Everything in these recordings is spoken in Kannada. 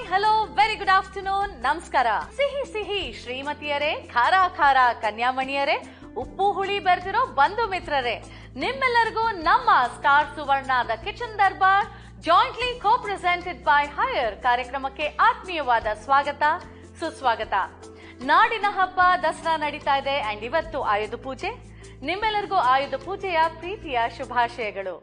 ಹಲೋ ವೆರಿ ಗುಡ್ ಆಫ್ಟರ್ನೂನ್ ನಮಸ್ಕಾರ ಸಿಹಿ ಸಿಹಿ ಶ್ರೀಮತಿಯರೇ ಖಾರ ಖಾರ ಕನ್ಯಾಮಣಿಯರೇ ಉಪ್ಪು ಹುಳಿ ಬೆರೆತಿರೋ ಬಂಧು ಮಿತ್ರರೇ ನಿಮ್ಮೆಲ್ಲರಿಗೂ ನಮ್ಮ ಸ್ಟಾರ್ ಸುವರ್ಣದ kitchen Darbar jointly co presented by Haier ಕಾರ್ಯಕ್ರಮಕ್ಕೆ ಆತ್ಮೀಯವಾದ ಸ್ವಾಗತ ಸುಸ್ವಾಗತ ನಾಡಿನ ಹಬ್ಬ ದಸರಾ ನಡೀತಾ ಇದೆ ಅಂಡ್ ಇವತ್ತು ಆಯುಧ ಪೂಜೆ ನಿಮ್ಮೆಲ್ಲರಿಗೂ ಆಯುಧ ಪೂಜೆಯ ಪ್ರೀತಿಯ ಶುಭಾಶಯಗಳು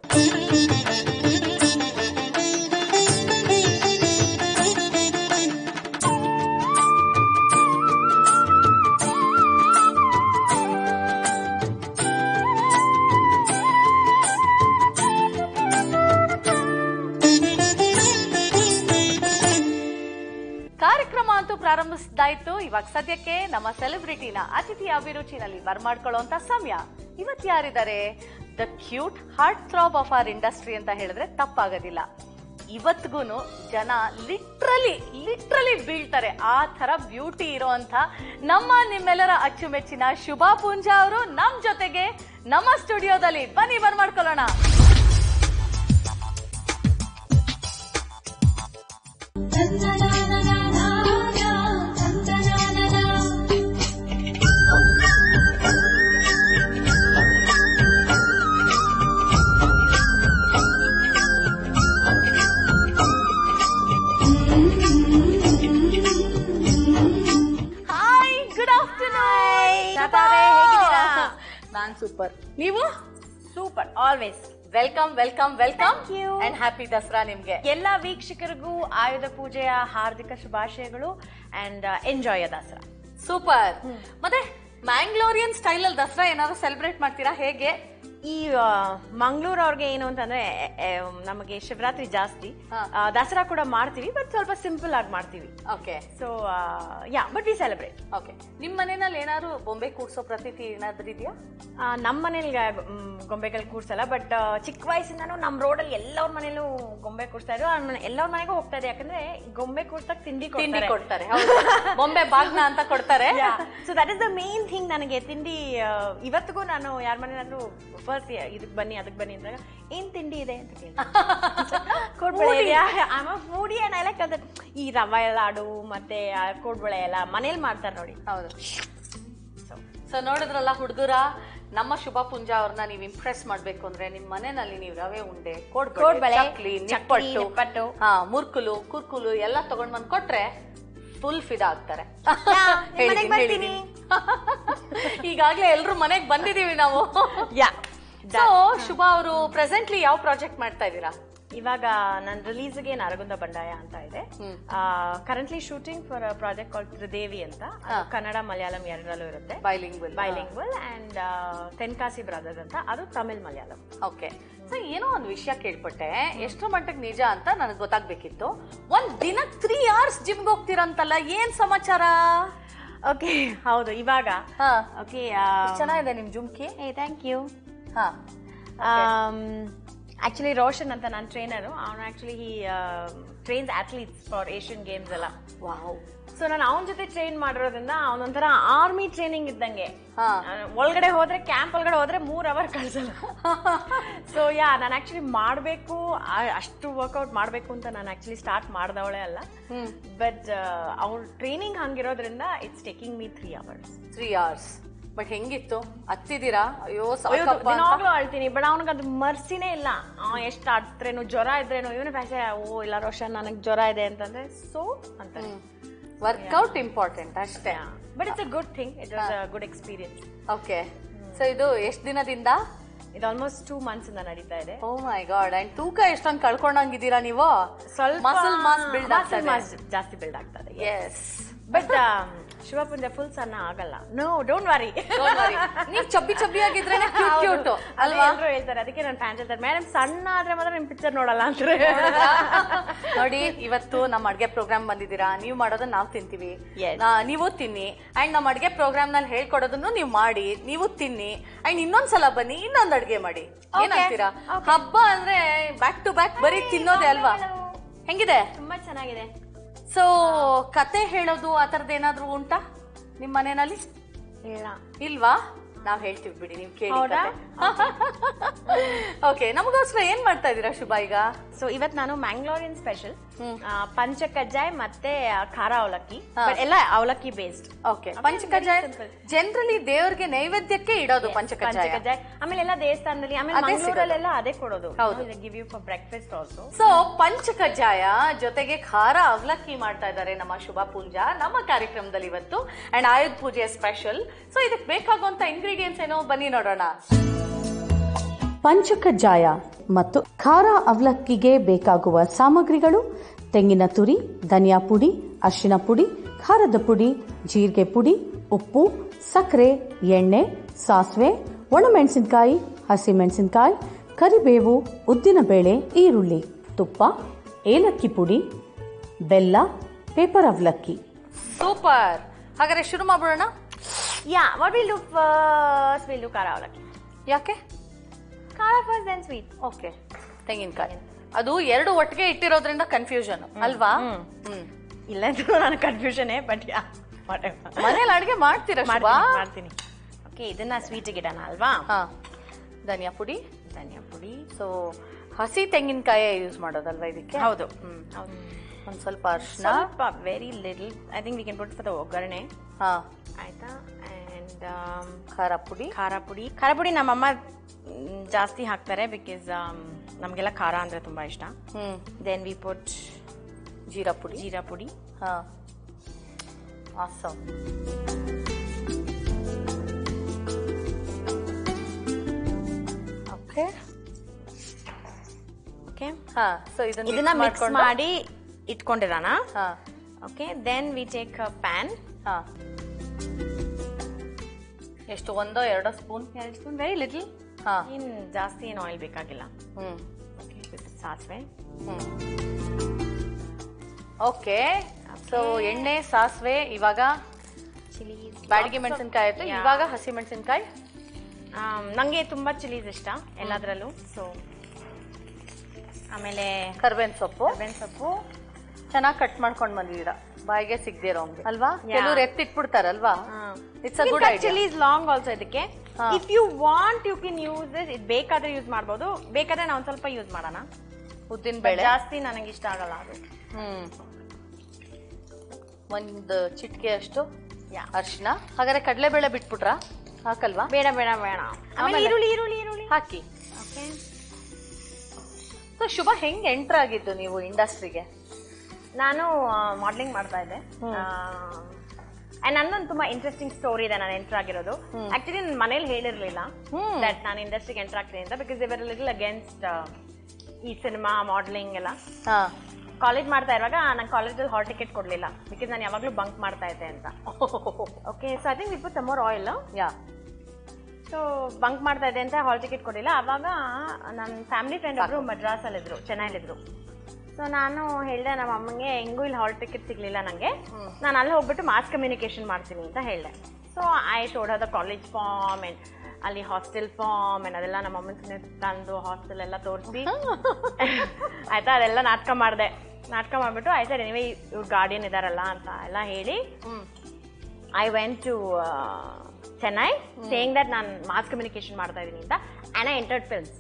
ಕಾರ್ಯಕ್ರಮ ಅಂತೂ ಪ್ರಾರಂಭಿಸಿದ್ದಾಯ್ತು ಇವಾಗ ಸದ್ಯಕ್ಕೆ ನಮ್ಮ ಸೆಲೆಬ್ರಿಟಿನ ಅತಿಥಿ ಅಭಿರುಚಿನಲ್ಲಿ ಬರ್ಮಾಡ್ಕೊಳ್ಳುವಂತ ಸಮಯ ಇವತ್ತು ಯಾರಿದ್ದಾರೆ the cute heartthrob of our industry ಅಂತ ಹೇಳಿದ್ರೆ ತಪ್ಪಾಗೋದಿಲ್ಲ ಇವತ್ತಿಗೂ ಜನ ಲಿಟ್ರಲಿ ಲಿಟ್ರಲಿ ಬೀಳ್ತಾರೆ ಆ ತರ ಬ್ಯೂಟಿ ಇರೋಂಥ ನಮ್ಮ ನಿಮ್ಮೆಲ್ಲರ ಅಚ್ಚುಮೆಚ್ಚಿನ ಶುಭಾ ಪೂಂಜಾ ಅವರು ನಮ್ ಜೊತೆಗೆ ನಮ್ಮ ಸ್ಟುಡಿಯೋದಲ್ಲಿ ಬನ್ನಿ ಬರ್ಮಾಡ್ಕೊಳ್ಳೋಣ ಹಾಯ್ ಗುಡ್ ಆಫ್ಟರ್ನೂನ್ ನಾನ್ ಸೂಪರ್ ನೀವು super always welcome welcome welcome Thank you. And happy Dasara ನಿಮ್ಗೆ ಎಲ್ಲ ವೀಕ್ಷಕರಿಗೂ ಆಯುಧ ಪೂಜೆಯ ಹಾರ್ದಿಕ ಶುಭಾಶಯಗಳು ಅಂಡ್ ಎಂಜಾಯ್ ದಸರಾ ಸೂಪರ್ ಮತ್ತೆ ಮ್ಯಾಂಗ್ಲೋರಿಯನ್ ಸ್ಟೈಲ್ ಅಲ್ಲಿ ದಸರಾ ಏನಾದ್ರು ಸೆಲೆಬ್ರೇಟ್ ಮಾಡ್ತೀರಾ ಹೇಗೆ ಈ ಮಂಗಳೂರು ಅವ್ರಿಗೆ ಏನು ಅಂತಂದ್ರೆ ಎ, ಎ, ನಮಗೆ ಶಿವರಾತ್ರಿ ಜಾಸ್ತಿ ಹಾ. ಆ, ದಸರಾ ಕೂಡ ಮಾಡ್ತೀವಿ ಬಟ್ ಸ್ವಲ್ಪ ಸಿಂಪಲ್ ಆಗಿ ಮಾಡ್ತೀವಿ okay so yeah but we celebrate okay ನಿಮ್ ಮನೆಯಲ್ಲಿ ಏನಾದ್ರು ಬೊಂಬೆ ಕೂಡ್ಸೋ ಪ್ರತೀತಿ ಏನಾದ್ರು ಇದೆಯಾ ನಮ್ಮ ಮನೇಲಿ ಗೊಂಬೆಗಳು ಕೂರ್ಸಲ್ಲ ಬಟ್ ಚಿಕ್ಕ ವಯಸ್ಸಿಂದಾನು ನಮ್ಮ ರೋಡಲ್ಲಿ ಎಲ್ಲವ್ರ ಮನೇಲೂ ಗೊಂಬೆ ಕೂರ್ಸ್ತಾ ಇದ್ರು ಎಲ್ಲವ್ರ ಮನೆಗೂ ಹೋಗ್ತಾ ಇದೆ ಯಾಕಂದ್ರೆ ಗೊಂಬೆ ಕೂರ್ಸಕ್ ತಿಂಡಿ ತಿಂಡಿ ಕೊಡ್ತಾರೆ ಕೊಡ್ತಾರೆ ಹೌದು. ಬೊಂಬೆ ಬಾಗ್ನ ಅಂತ ಕೊಡ್ತಾರೆ so that is the main thing ನನಗೆ ತಿಂಡಿ ಆ, ಇವತ್ತಿಗೂ ನಾನು ಯಾರ ಮನೇನಾದ್ರೂ ಫಸ್ಟ್ ಇದಕ್ ಬನ್ನಿ ಅದಕ್ ಬನ್ನಿ ಅಂದಾಗ ಏನ್ ತಿಂಡಿ ಇದೆ ಅಂತ ಕೇಳಿ ಫೂಡಿ ಅಂಡ್ ಐ ಲೈಕ್ ಅದ ಈ ರವೆ ಲಾಡು ಮತ್ತೆ ಆ ಕೋಡ್ಬಳೆ ಎಲ್ಲ ಮನೇಲಿ ಮಾಡ್ತಾರೆ ನೋಡಿ ಹೌದು ಸೊ ಸೊ ನೋಡಿದ್ರಲ್ಲ ಹುಡುಗರ ನಮ್ಮ ಶುಭ ಪುಂಜಾ ಅವ್ರನ್ನ ನೀವು ಇಂಪ್ರೆಸ್ ಮಾಡ್ಬೇಕು ಅಂದ್ರೆ ನಿಮ್ ಮನೆಯಲ್ಲಿ ನೀವು ರವೆ ಉಂಡೆ ಕೋಡ್ಬಳೆ, ಕೋಡ್ಬಳೆ ಚಕ್ಲಿ ಚಕ್ಲಿ, ನಿಪ್ಪಟ್ಟು ನಿಪ್ಪಟ್ಟು. ಹಾ ಮುರ್ಕುಲು ಕುರ್ಕುಲು ಎಲ್ಲ ತಗೊಂಡ್ ಬಂದ್ ಕೊಟ್ರೆ ಫುಲ್ ಫಿದಾ ಆಗ್ತಾರೆ ನಿಮ್ ಹೇಳಿದೀನಿ, ಮನೆಗ್ ಬರ್ತೀನಿ. ಹೇಳಿದೀನಿ. ಈಗಾಗ್ಲೇ ಎಲ್ರು ಮನೆಗ್ ಬಂದಿದೀವಿ ನಾವು ಯಾ ಸೊ ಶುಭ ಅವರು ಪ್ರೆಸೆಂಟ್ಲಿ ಯಾವ ಪ್ರಾಜೆಕ್ಟ್ ಮಾಡ್ತಾ ಇದ್ದೀರಾ ಇವಾಗ ನನ್ನ ರಿಲೀಸ್ಗೆ ನರಗುಂದ ಬಂಡಾಯ ಅಂತ ಇದೆ ಹ್ಮ್. Currently shooting for project call Tridevi ಅಂತ ಅದು ಕನ್ನಡ ಮಲಯಾಳಂ ಎರಡರಲ್ಲೂ ಇರುತ್ತೆ bilingual bilingual and Tenkasi brothers ಅಂತ ಅದು ತಮಿಳ್ ಮಲಯಾಳಂ ಓಕೆ ಸೊ ಏನೋ ಒಂದು ವಿಷಯ ಕೇಳ್ಪಟ್ಟೆ ಎಷ್ಟರ ಮಟ್ಟಿಗೆ ನಿಜ ಅಂತ ನನಗೆ ಗೊತ್ತಾಗ್ಬೇಕಿತ್ತು ಒಂದ್ ದಿನಕ್ ತ್ರೀ ಅವರ್ಸ್ ಜಿಮ್ಗೆ ಹೋಗ್ತೀರಂತಲ್ಲ ಏನ್ ಸಮಾಚಾರ ಓಕೆ ಹೌದು ಇವಾಗ ಹಾ ಓಕೆ ಎಷ್ಟ್ ಚೆನ್ನಾಗಿದೆ ನಿಮ್ ಜುಮ್ಕಿ ಏ ಥ್ಯಾಂಕ್ ಯು ಹಾ ಆಕ್ಚುಲಿ ರೋಷನ್ ಅಂತ ನನ್ನ ಟ್ರೈನರು ಅವನು ಆಕ್ಚುಲಿ ಈ trains athletes for Asian games ಎಲ್ಲ ವಾವ್ ಸೊ ನಾನು ಅವನ ಜೊತೆ ಟ್ರೈನ್ ಮಾಡಿರೋದ್ರಿಂದ ಅವನೊಂಥರ ಆರ್ಮಿ ಟ್ರೈನಿಂಗ್ ಇದ್ದಂಗೆ ಹಾ ನಾನು ಒಳಗಡೆ ಹೋದ್ರೆ ಕ್ಯಾಂಪ್ ಒಳಗಡೆ ಹೋದ್ರೆ ಮೂರ್ ಅವರ್ ಕಳ್ಸಲ್ಲ ಸೊ ಯಾ ನಾನು ಆಕ್ಚುಲಿ ಮಾಡಬೇಕು ಅಷ್ಟು ವರ್ಕೌಟ್ ಮಾಡಬೇಕು ಅಂತ ನಾನು ಆಕ್ಚುಲಿ ಸ್ಟಾರ್ಟ್ ಮಾಡ್ದವಳೆ ಅಲ್ಲ ಹ್ಮ್ ಬಟ್ ಅವ್ರ ಟ್ರೈನಿಂಗ್ ಹಂಗಿರೋದ್ರಿಂದ it's taking me three hours three hours but ಹೆಂಗಿತ್ತು ಹತ್ತಿದ್ದೀರಾ ಅಯ್ಯೋ ಸಾಕಪ್ಪ ಅಂತ ದಿನಾಗ್ಲೂ ಅಳ್ತೀನಿ ಬಟ್ ಅವ್ನಿಗೆ ಅದು ಮರ್ಸಿನೇ ಇಲ್ಲ ಅವ ಎಷ್ಟು ಆಡ್ತ್ರೇನು ಜ್ವರ ಇದ್ರೇನು ಇವನು ಭಾಷೆ ಓ ಇಲ್ಲ ರೋಷನ್ ನನಗೆ ಜ್ವರ ಇದೆ ಅಂತಂದ್ರೆ ಸೊ ಅಂತಾನೆ ವರ್ಕೌಟ್ ಇಂಪಾರ್ಟೆಂಟ್ ಅಷ್ಟೇ but it's a good thing it was a good experience okay so ಇದು ಎಷ್ಟ್ ದಿನದಿಂದ ಇದು ಆಲ್ಮೋಸ್ಟ್ ಟೂ ಮಂತ್ಸ್ ಇಂದ ನಡೀತಾ ಇದೆ ಓ ಮೈ ಗಾಡ್ ಅಂಡ್ ತೂಕ ಎಷ್ಟೊಂದು ಕಳ್ಕೊಂಡಂಗಿದ್ದೀರಾ ನೀವು ಸ್ವಲ್ಪ ಮಸಲ್ ಮಾಸ್ ಬಿಲ್ಡ್ muscle ಆಗ್ತದೆ mass ಜಾಸ್ತಿ ಬಿಲ್ಡ್ ಆಗ್ತದೆ ಎಸ್ ಬಟ್ ಶಿವಪುಂಜ ಫುಲ್ ಸಣ್ಣ ಆಗಲ್ಲ ನೋ ಡೋಂಟ್ ವರಿ ನೀವ್ ಚಬ್ಬಿ ಚಬ್ಬಿ ಆಗಿದ್ರೆ ಕ್ಯೂಟ್ ಕ್ಯೂಟ್ ಅಲ್ವಾ ಎಲ್ರು ಹೇಳ್ತಾರೆ ಅದಕ್ಕೆ ನನ್ನ ಫ್ಯಾನ್ಸ್ ಹೇಳ್ತಾರೆ ಮೇಡಮ್ ಸಣ್ಣ ಆದ್ರೆ ಮಾತ್ರ ನಿಮ್ ಪಿಕ್ಚರ್ ನೋಡಲ್ಲ ಅಂತಾರೆ ನೋಡಿ ಇವತ್ತು ನಮ್ಮ ಅಡ್ಗೆ ಪ್ರೋಗ್ರಾಮ್ ಬಂದಿದ್ದೀರಾ ನೀವು ಮಾಡೋದನ್ನ ನಾವು ತಿಂತೀವಿ Yes. ನಾ- ನೀವು ತಿನ್ನಿ ಅಂಡ್ ನಮ್ಮ ಅಡ್ಗೆ ಪ್ರೋಗ್ರಾಮ್ ನಲ್ಲಿ ಹೇಳ್ಕೊಡೋದನ್ನು ನೀವು ಮಾಡಿ ನೀವು ತಿನ್ನಿ ಅಂಡ್ ಇನ್ನೊಂದ್ಸಲ ಬನ್ನಿ ಇನ್ನೊಂದ್ ಅಡ್ಗೆ ಮಾಡಿ ಏನಂತೀರಾ ಹಬ್ಬ ಅಂದ್ರೆ ಬ್ಯಾಕ್ ಟು ಬ್ಯಾಕ್ ಬರೀ ತಿನ್ನೋದೇ ಅಲ್ವಾ ಹೆಂಗಿದೆ ತುಂಬಾ ಚೆನ್ನಾಗಿದೆ ಸೊ ಕತೆ ಹೇಳೋದು ಆ ಥರದ್ದು ಏನಾದ್ರು ಉಂಟಾ ನಿಮ್ ಮನೆಯಲ್ಲಿ ಇಲ್ಲ ಇಲ್ವಾ ನಾವ್ ಹೇಳ್ತೀವಿ ಬಿಡಿ ನೀವು ಕೇಳಿ ಹೌದಾ? ಓಕೆ ನಮಗೋಸ್ಕರ ಏನ್ ಮಾಡ್ತಾ ಇದೀರಾ ಶುಭ ಈಗ ಸೊ ಇವತ್ತು ನಾನು ಮ್ಯಾಂಗ್ಲೋರಿಯನ್ ಸ್ಪೆಷಲ್ ಪಂಚ ಕಜ್ಜಾಯ್ ಮತ್ತೆ ಆ, ಖಾರ ಅವಲಕ್ಕಿ ಹಾ. But ಎಲ್ಲ ಅವಲಕ್ಕಿ ಬೇಸ್ಡ್ ಓಕೆ ಪಂಚಕಜ್ಜಾಯ simple. ಜನರಲಿ ದೇವ್ರಿಗೆ ನೈವೇದ್ಯಕ್ಕೆ ಇಡೋದು ಪಂಚಕಜ್ಜಾಯ ಕಜ್ಜಾಯ್ ಆಮೇಲೆ ಎಲ್ಲ ದೇವಸ್ಥಾನದಲ್ಲಿ ಆಮೇಲೆ ಅದೇ ಸಿಗೋದು. ಮಂಗಳೂರಲ್ಲೆಲ್ಲ ಅದೇ ಕೊಡೋದು ಹೌದು. Give you for breakfast also so ಪಂಚಕಜ್ಜಾಯ ಜೊತೆಗೆ ಖಾರ ಅವಲಕ್ಕಿ ಮಾಡ್ತಾ ಇದ್ದಾರೆ ನಮ್ಮ ಶುಭ ಪೂಂಜಾ ನಮ್ಮ ಕಾರ್ಯಕ್ರಮದಲ್ಲಿ ಇವತ್ತು ಅಂಡ್ ಆಯುಧ ಪೂಜೆ ಸ್ಪೆಷಲ್ ಸೊ ಇದಕ್ಕೆ ಬೇಕಾಗುವಂತ ಇಂಗ್ರೀಡಿಯೆಂಟ್ಸ್ ಏನೋ ಬನ್ನಿ ನೋಡೋಣ ಪಂಚಕಜ್ಜಾಯ ಮತ್ತು ಖಾರ ಅವಲಕ್ಕಿಗೆ ಬೇಕಾಗುವ ಸಾಮಗ್ರಿಗಳು ತೆಂಗಿನ ತುರಿ ಧನಿಯಾ ಪುಡಿ ಅರಿಶಿನ ಪುಡಿ ಖಾರದ ಪುಡಿ ಜೀರಿಗೆ ಪುಡಿ ಉಪ್ಪು ಸಕ್ಕರೆ ಎಣ್ಣೆ ಸಾಸಿವೆ ಒಣಮೆಣಸಿನಕಾಯಿ ಹಸಿಮೆಣಸಿನಕಾಯಿ ಕರಿಬೇವು ಉದ್ದಿನಬೇಳೆ ಈರುಳ್ಳಿ ತುಪ್ಪ ಏಲಕ್ಕಿ ಪುಡಿ ಬೆಲ್ಲ ಪೇಪರ್ ಅವಲಕ್ಕಿ ಸೂಪರ್ ಹಾಗಾದ್ರೆ ಶುರು ಮಾಡ್ಬಿಡೋಣ yeah what will do first will do ಖಾರ ಅವಲಕ್ಕಿ ಯಾಕೆ ಖಾರ ಫಸ್ಟ್ ದೆನ್ ಸ್ವೀಟ್ ಓಕೆ ತೆಂಗಿನಕಾಯಿ ಅದು ಎರಡು ಒಟ್ಟಿಗೆ ಇಟ್ಟಿರೋದ್ರಿಂದ ಕನ್ಫ್ಯೂಷನ್ ಅಲ್ವಾ ಹ್ಮ್ ಇಲ್ಲಂದ್ರೂ ನಾನು ಕನ್ಫ್ಯೂಷನ್ ಬಟ್ ಯಾ ಮನೇಲಿ ಅಡಿಗೆ ಮಾಡ್ತೀರಾ ಶುಭ ಮಾಡ್ತೀನಿ ಮಾಡ್ತೀನಿ ಓಕೆ ಇದನ್ನ ಸ್ವೀಟಿಗೆ ಇಡೋಣ ಅಲ್ವಾ ಹಾ ಧನಿಯಾ ಪುಡಿ ಧನಿಯಾ ಪುಡಿ ಸೊ ಹಸಿ ತೆಂಗಿನಕಾಯಿ ಯೂಸ್ ಮಾಡೋದಲ್ವಾ ಇದಕ್ಕೆ ಹೌದು ಹ್ಮ್ ಹೌದು ಒಂದ್ ಸ್ವಲ್ಪ ಅರ್ಶಿನ ಸ್ವಲ್ಪ very little I think we can put for the ಒಗ್ಗರಣೆ ಹಾ ಆಯ್ತಾ ಅಂಡ್ ಖಾರ ಪುಡಿ ಖಾರ ಪುಡಿ ಖಾರ ಪುಡಿ ನಮ್ಮಮ್ಮ ಮ್, ಜಾಸ್ತಿ ಹಾಕ್ತಾರೆ ಬಿಕಾಸ್ ನಮಗೆಲ್ಲ ಖಾರ ಅಂದ್ರೆ ತುಂಬಾ ಇಷ್ಟ ಹ್ಮ್ ದೆನ್ ವಿ ಪುಟ್ ಜೀರಾ ಪುಡಿ ಜೀರಾ ಪುಡಿ ಹಾ ಆಸಮ್ ಓಕೆ ಓಕೆ ಹಾ ಸೊ ಇದನ್ನ ಇದನ್ನ mix ಮಿಕ್ಸ್ ಮಾಡ್ಕೊಂಡು- ಮಾಡಿ ಇಟ್ಕೊಂಡಿರೋಣ ಹಾ ಓಕೆ ದೆನ್ ವಿ ಟೇಕ್ ಪ್ಯಾನ್ ಹಾ ಎಷ್ಟು ಒಂದೋ ಎರಡೋ ಸ್ಪೂನ್ ಎರಡು ಸ್ಪೂನ್ ವೆರಿ ಲಿಟಲ್ ಹಾ ಇನ್ ಜಾಸ್ತಿ ಏನು ಆಯಿಲ್ ಬೇಕಾಗಿಲ್ಲ ಹ್ಮ್ ಸಾಸಿವೆ ಹ್ಮ್ ಓಕೆ ಸೊ ಎಣ್ಣೆ ಸಾಸಿವೆ ಇವಾಗ ಚಿಲ್ಲಿ ಬ್ಯಾಡಗಿ ಮೆಣಸಿನ್ಕಾಯಿ ಆಯ್ತು ಇವಾಗ ಹಸಿ ಮೆಣಸಿನ್ಕಾಯಿ ನನಗೆ ತುಂಬ ಚಿಲೀಸ್ ಇಷ್ಟ ಎಲ್ಲದರಲ್ಲೂ ಸೊ ಆಮೇಲೆ ಕರ್ಬೇವಿನ ಸೊಪ್ಪು ಕರ್ಬೇವಿನ ಸೊಪ್ಪು ಚೆನ್ನಾಗಿ ಕಟ್ ಮಾಡ್ಕೊಂಡ್ ಬಂದಿದ್ದೀರಾ ಬಾಯಿಗೆ ಸಿಗದೆ ಇರೋಂಗೆ ಅಲ್ವಾ Yeah. ಕೆಲವ್ರು ಎತ್ತಿಟ್ಬಿಡ್ತಾರಲ್ವಾ it's a good idea chillies long also ಇದಕ್ಕೆ ಹಾ. If you want you can use this ಇದು ಬೇಕಾದ್ರೆ ಯೂಸ್ ಮಾಡ್ಬೋದು ಬೇಕಾದ್ರೆ ನಾವು ಒಂದು ಸ್ವಲ್ಪ ಯೂಸ್ ಮಾಡೋಣ ಉದ್ದಿನ But ಬೇಳೆ ಜಾಸ್ತಿ ನನಗೆ ಇಷ್ಟ ಆಗಲ್ಲ ಅದು ಹ್ಮ್ ಒಂದು ಚಿಟಿಕೆ ಅಷ್ಟು ಯಾ ಅರಿಶಿನ ಹಾಗಾದ್ರೆ ಕಡಲೆಬೇಳೆ ಬಿಟ್ಬಿಟ್ರಾ ಹಾಕಲ್ವಾ ಬೇಡ ಬೇಡ ಬೇಡ ಆಮೇಲೆ ಆಮೇಲೆ? ಈರುಳ್ಳಿ ಈರುಳ್ಳಿ ಈರುಳ್ಳಿ ಹಾಕಿ ಓಕೆ ಸೊ ಶುಭ ಹೆಂಗ್ ಎಂಟರ್ ಆಗಿದ್ದು ನೀವು ಇಂಡಸ್ಟ್ರಿಗೆ ನಾನು ಮಾಡ್ಲಿಂಗ್ ಮಾಡ್ತಾ ಇದ್ದೆ ಅಂಡ್ ನನ್ನೊಂದು ತುಂಬಾ ಇಂಟ್ರೆಸ್ಟಿಂಗ್ ಸ್ಟೋರಿ ಇದೆ ನಾನು ಎಂಟರ್ ಆಗಿರೋದು ಆಕ್ಚುಲಿ ನನ್ನ ಮನೇಲಿ ಹೇಳಿರ್ಲಿಲ್ಲ ಹ್ಮ್. ದಟ್ ನಾನು ಇಂಡಸ್ಟ್ರಿಗೆ ಎಂಟರ್ ಆಗ್ತೀನಿ ಅಂತ ಬಿಕಾಸ್ ಇವರ್ ಲಿಟಲ್ ಅಗೇನ್ಸ್ಟ್ ಈ ಸಿನಿಮಾ ಮಾಡ್ಲಿಂಗ್ ಎಲ್ಲ ಹಾ ಕಾಲೇಜ್ ಮಾಡ್ತಾ ಇರುವಾಗ ನಾನು ಕಾಲೇಜಲ್ಲಿ ಹಾಲ್ ಟಿಕೆಟ್ ಕೊಡ್ಲಿಲ್ಲ ಬಿಕಾಸ್ ನಾನು ಯಾವಾಗಲೂ ಬಂಕ್ ಮಾಡ್ತಾ ಇದ್ದೆ ಅಂತ okay so I think with summer oil yeah so bunk ಮಾಡ್ತಾ ಇದ್ದೆ ಅಂತ ಹಾಲ್ ಟಿಕೆಟ್ ಕೊಡಲಿಲ್ಲ ಅವಾಗ ನನ್ನ ಫ್ಯಾಮಿಲಿ ಫ್ರೆಂಡ್ ಒಬ್ರು ಮದ್ರಾಸಲ್ಲಿದ್ರು ಚೆನ್ನೈಲಿದ್ರು ಸೊ ನಾನು ಹೇಳಿದೆ ನಮ್ಮ ಅಮ್ಮಂಗೆ ಹೆಂಗೂ ಇಲ್ಲಿ ಹಾಲ್ ಟಿಕೆಟ್ ಸಿಗ್ಲಿಲ್ಲ ನನಗೆ ನಾನು ಅಲ್ಲಿ ಹೋಗ್ಬಿಟ್ಟು ಮಾಸ್ ಕಮ್ಯುನಿಕೇಶನ್ ಮಾಡ್ತೀನಿ ಅಂತ ಹೇಳಿದೆ so I showed the college form and ಅಲ್ಲಿ ಹಾಸ್ಟೆಲ್ ಫಾರ್ಮ್ ಅಂಡ್ ಅದೆಲ್ಲ ನಮ್ಮ ಅಮ್ಮನ ಸುಮ್ಮನೆ ತಂದು ಹಾಸ್ಟೆಲ್ ಎಲ್ಲ ತೋರಿಸಿ ಆಯ್ತಾ ಅದೆಲ್ಲ ನಾಟಕ ಮಾಡಿದೆ ನಾಟಕ ಮಾಡಿಬಿಟ್ಟು ಆಯ್ತಾ ಎನಿವೆ ಇವ್ರು ಗಾರ್ಡಿಯನ್ ಇದಾರಲ್ಲ ಅಂತ ಎಲ್ಲ ಹೇಳಿ hmm I went to Chennai saying that ನಾನು ಮಾಸ್ ಕಮ್ಯುನಿಕೇಶನ್ ಮಾಡ್ತಾ ಇದ್ದೀನಿ ಅಂತ ಆ್ಯಂಡ್ ಐ ಎಂಟರ್ಡ್ ಫಿಲ್ಮ್ಸ್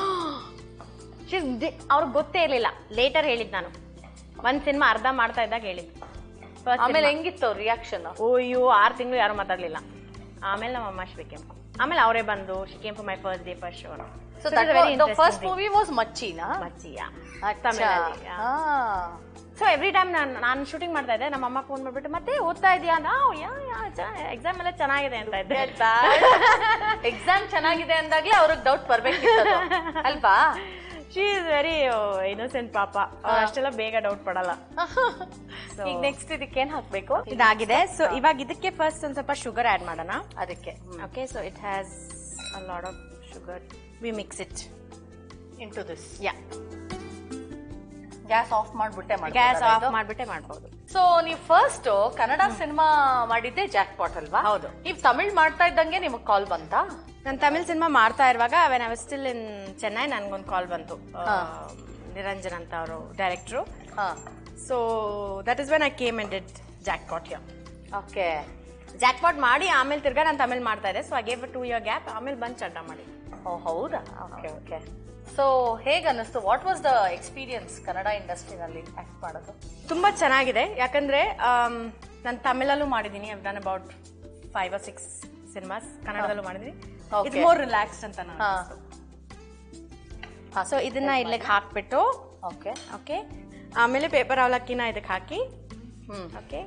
ಅವ್ರಿಗೆ ಗೊತ್ತೇ ಇರಲಿಲ್ಲ ಲೇಟರ್ ಹೇಳಿದ್ ನಾನು ಒಂದ್ ಸಿನಿಮಾ ಅರ್ಧ ಮಾಡ್ತಾ ಇದ್ದಾಗ ಹೇಳಿದ್ First ಆಮೇಲೆ cinema. ಹೆಂಗಿತ್ತು ರಿಯಾಕ್ಷನ್ ಅಯ್ಯೋ ಆರು ತಿಂಗಳು ಯಾರು ಮಾತಾಡ್ಲಿಲ್ಲ ಆಮೇಲೆ ನಮ್ಮ ಅಮ್ಮ ಶಿಕೆಂಪು ಆಮೇಲೆ ಅವರೇ ಬಂದು ಶಿಕೆಂಪು my first day first show so first movie was ಮಚ್ಚಿನಾ ಮಚ್ಚಿಯ ಅಚ್ಚಾ. ತಮಿಳಲ್ಲಿ, yeah. ಹಾ. ಸೊ ಎವ್ರಿ ಟೈಮ್ ನಾನು ನಾನು ಶೂಟಿಂಗ್ ಮಾಡ್ತಾ ಇದ್ದೆ ನಮ್ಮ ಅಮ್ಮ ಫೋನ್ ಮಾಡ್ಬಿಟ್ಟು ಮತ್ತೆ ಓದ್ತಾ ಇದೆಯಾ ಅಂತ ಯಾ ಯಾ ಎಕ್ಸಾಮ್ ಎಲ್ಲ ಚೆನ್ನಾಗಿದೆ ಅಂತ ಇದ್ದೆ ಎಕ್ಸಾಮ್ ಚೆನ್ನಾಗಿದೆ ಅಂದಾಗ್ಲೇ ಅವ್ರಿಗೆ ಡೌಟ್ ಬರ್ಬೇಕಿತ್ತು ಅಲ್ವಾ ಶಿ ಇಸ್ ವೆರಿ ಇನ್ನೋಸೆಂಟ್ ಪಾಪ ಅವ್ರು ಅಷ್ಟೆಲ್ಲ ಬೇಗ ಡೌಟ್ ಪಡಲ್ಲ ಈಗ ನೆಕ್ಸ್ಟ್ ಇದಕ್ಕೆ ಏನ್ ಹಾಕ್ಬೇಕು ಇದಾಗಿದೆ ಸೊ ಇವಾಗ ಇದಕ್ಕೆ ಫಸ್ಟ್ ಒಂದ್ ಸ್ವಲ್ಪ ಶುಗರ್ ಆಡ್ ಮಾಡೋಣ ಅದಕ್ಕೆ okay so it has a lot of sugar we mix it into this yeah gas off ಮಾಡ್ಬಿಟ್ಟೆ ಗ್ಯಾಸ್ ಆಫ್ ಮಾಡ್ಬಿಟ್ಟೆ ಮಾಡ್ಬೋದು ಸೊ ನೀವು ಫಸ್ಟ್ ಕನ್ನಡ ಸಿನಿಮಾ ಮಾಡಿದ್ದೆ ಜಾಕ್ ಪಾಟ್ ಅಲ್ವಾ ಹೌದು. ನೀವು ತಮಿಳ್ ಮಾಡ್ತಾ ಇದ್ದಂಗೆ ನಿಮಗ್ ಕಾಲ್ ಬಂತಾ ನಾನು ತಮಿಳ್ ಸಿನಿಮಾ ಮಾಡ್ತಾ ಇರುವಾಗ when I still in Chennai ನನ್ಗೊಂದು ಕಾಲ್ ಬಂತು ಆ, ನಿರಂಜನ್ ಅಂತ ಅವರು ಡೈರೆಕ್ಟ್ರು ಹಾ so that is when I came and did jackpot ಯರ್ ಓಕೆ ಜಾಕ್ ಪಾಟ್ ಮಾಡಿ ಆಮೇಲೆ ತಿರ್ಗಾ ನಾನು ತಮಿಳ್ ಮಾಡ್ತಾ ಇದ್ದೆ so I gave two year gap ಆಮೇಲೆ ಬಂದು ಚಡ್ಡ ಮಾಡಿ ಓ ಹೌದಾ ಓಕೆ ಓಕೆ ಸೊ ಹೇಗ್ ಅನ್ನಿಸ್ತು what was the experience Kannada ಇಂಡಸ್ಟ್ರಿನಲ್ಲಿ ಆಕ್ಟ್ ಮಾಡೋದು ತುಂಬಾ ಚೆನ್ನಾಗಿದೆ ಯಾಕಂದ್ರೆ ನಾನು ತಮಿಳಲ್ಲೂ ಮಾಡಿದ್ದೀನಿ I've done about five or six cinemas ಕನ್ನಡದಲ್ಲೂ ಮಾಡಿದ್ದೀನಿ Okay. ಇಟ್ಸ್ ಮೋರ್ ರಿಲ್ಯಾಕ್ಸ್ಡ್ ಅಂತ ನಾನು ಹಾ ಸೊ ಇದನ್ನ ಇಲ್ಲಿಗೆ ಹಾಕ್ಬಿಟ್ಟು ಓಕೆ ಓಕೆ ಆಮೇಲೆ ಪೇಪರ್ ಅವಲಕ್ಕಿನ ಇದಕ್ಕೆ ಹಾಕಿ ಹ್ಮ್ ಓಕೆ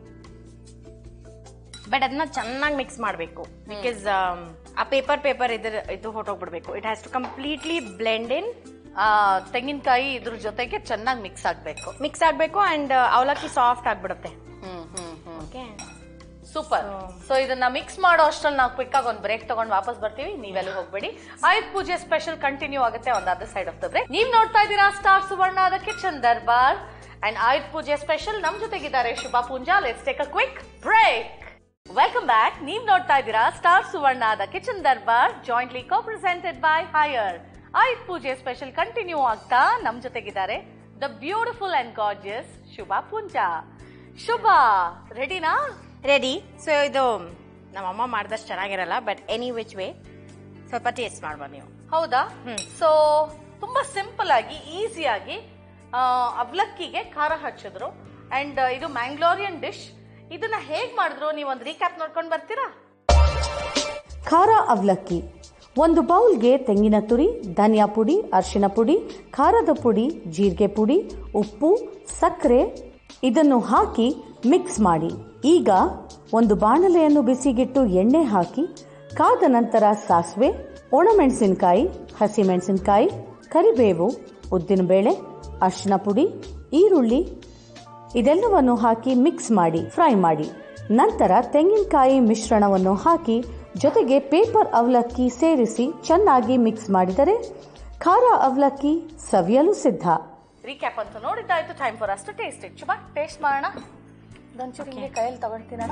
ಬಟ್ ಅದನ್ನ ಚೆನ್ನಾಗಿ ಮಿಕ್ಸ್ ಮಾಡಬೇಕು ಬಿಕಾಸ್ ಆ ಪೇಪರ್ ಪೇಪರ್ ಇದ್ರ ಇದು ಹೊಟ್ಟೋಗ್ಬಿಡ್ಬೇಕು it has to completely blend in ಆ ತೆಂಗಿನಕಾಯಿ ಇದ್ರ ಜೊತೆಗೆ ಚೆನ್ನಾಗಿ ಮಿಕ್ಸ್ ಆಗ್ಬೇಕು ಮಿಕ್ಸ್ ಆಗಬೇಕು ಅಂಡ್ ಅವಲಕ್ಕಿ ಸಾಫ್ಟ್ ಆಗ್ಬಿಡುತ್ತೆ hmm hmm hmm okay super so ಇದನ್ನ ಮಿಕ್ಸ್ ಮಾಡೋ ಅಷ್ಟ್ರಲ್ಲಿ ನಾವು ಕ್ವಿಕ್ ಆಗಿ ಒಂದು ಬ್ರೇಕ್ ತಗೊಂಡು ವಾಪಸ್ ಬರ್ತೀವಿ ನೀವೆಲ್ಲಿ ಹೋಗ್ಬೇಡಿ ಆಯುಧ್ ಪೂಜೆ ಸ್ಪೆಷಲ್ ಕಂಟಿನ್ಯೂ ಆಗುತ್ತೆ on other side of the break ನೀವ್ ನೋಡ್ತಾ ಇದ್ದೀರಾ star Suvarna kitchen Darbar and Ayudh Puja special ನಮ್ ಜೊತೆಗಿದ್ದಾರೆ Shubha Poonja let's take a quick break welcome back ನೀವ್ ನೋಡ್ತಾ ಇದ್ದೀರಾ star Suvarna the kitchen Darbar jointly co presented by Haier Ayudh Puja special continue ಆಗ್ತಾ ನಮ್ ಜೊತೆಗಿದ್ದಾರೆ the beautiful and gorgeous Shubha Poonja Shubha ರೆಡಿನಾ ರೆಡಿ ಸೊ ಇದು ನಮ್ಮಮ್ಮ ಮಾಡಿದಷ್ಟು ಚೆನ್ನಾಗಿರಲ್ಲ ಬಟ್ ಎನಿ ವಿಚ್ ವೇ ಸ್ವಲ್ಪ ಟೇಸ್ಟ್ ಮಾಡ್ಬೋದು ನೀವು ಹೌದಾ ಹ್ಮ್. ಸೊ ತುಂಬಾ ಸಿಂಪಲ್ ಆಗಿ ಈಸಿಯಾಗಿ ಅವಲಕ್ಕಿಗೆ ಖಾರ ಹಚ್ಚಿದ್ರು ಅಂಡ್ ಇದು ಮ್ಯಾಂಗ್ಲೋರಿಯನ್ ಡಿಶ್ ಇದನ್ನ ಹೇಗ್ ಮಾಡಿದ್ರು ನೀವು ಒಂದು ರೀಕ್ಯಾಪ್ ನೋಡ್ಕೊಂಡು ಬರ್ತೀರಾ ಖಾರ ಅವಲಕ್ಕಿ ಒಂದು ಬೌಲ್ಗೆ ತೆಂಗಿನ ತುರಿ ಧನಿಯಾ ಪುಡಿ ಅರಿಶಿನ ಪುಡಿ ಖಾರದ ಪುಡಿ ಜೀರಿಗೆ ಪುಡಿ ಉಪ್ಪು ಸಕ್ಕರೆ ಇದನ್ನು ಹಾಕಿ ಮಿಕ್ಸ್ ಮಾಡಿ ಈಗ ಒಂದು ಬಾಣಲೆಯನ್ನು ಬಿಸಿಗಿಟ್ಟು ಎಣ್ಣೆ ಹಾಕಿ ಕಾದ ನಂತರ ಸಾಸಿವೆ ಒಣಮೆಣಸಿನಕಾಯಿ ಹಸಿಮೆಣಸಿನಕಾಯಿ ಕರಿಬೇವು ಉದ್ದಿನಬೇಳೆ ಅರಿಶಿನ ಪುಡಿ ಈರುಳ್ಳಿ ಇದೆಲ್ಲವನ್ನು ಹಾಕಿ ಮಿಕ್ಸ್ ಮಾಡಿ ಫ್ರೈ ಮಾಡಿ ನಂತರ ತೆಂಗಿನಕಾಯಿ ಮಿಶ್ರಣವನ್ನು ಹಾಕಿ ಜೊತೆಗೆ ಪೇಪರ್ ಅವಲಕ್ಕಿ ಸೇರಿಸಿ ಚೆನ್ನಾಗಿ ಮಿಕ್ಸ್ ಮಾಡಿದರೆ ಖಾರ ಅವಲಕ್ಕಿ ಸವಿಯಲು ಸಿದ್ಧ ರೀಕ್ಯಾಪ್ ಅಂತ ನೋಡಿದ್ದಾಯ್ತು ಟೈಮ್ ಫಾರ್ ಅಷ್ಟು ಟೇಸ್ಟ್ ಇಟ್ ಶುಭಾ ಟೇಸ್ಟ್ ಮಾಡೋಣ ಒಂಚೂರು ಹಿಂಗೆ ಕೈಯಲ್ಲಿ ತಗೊಳ್ತೀನಣ್ಣ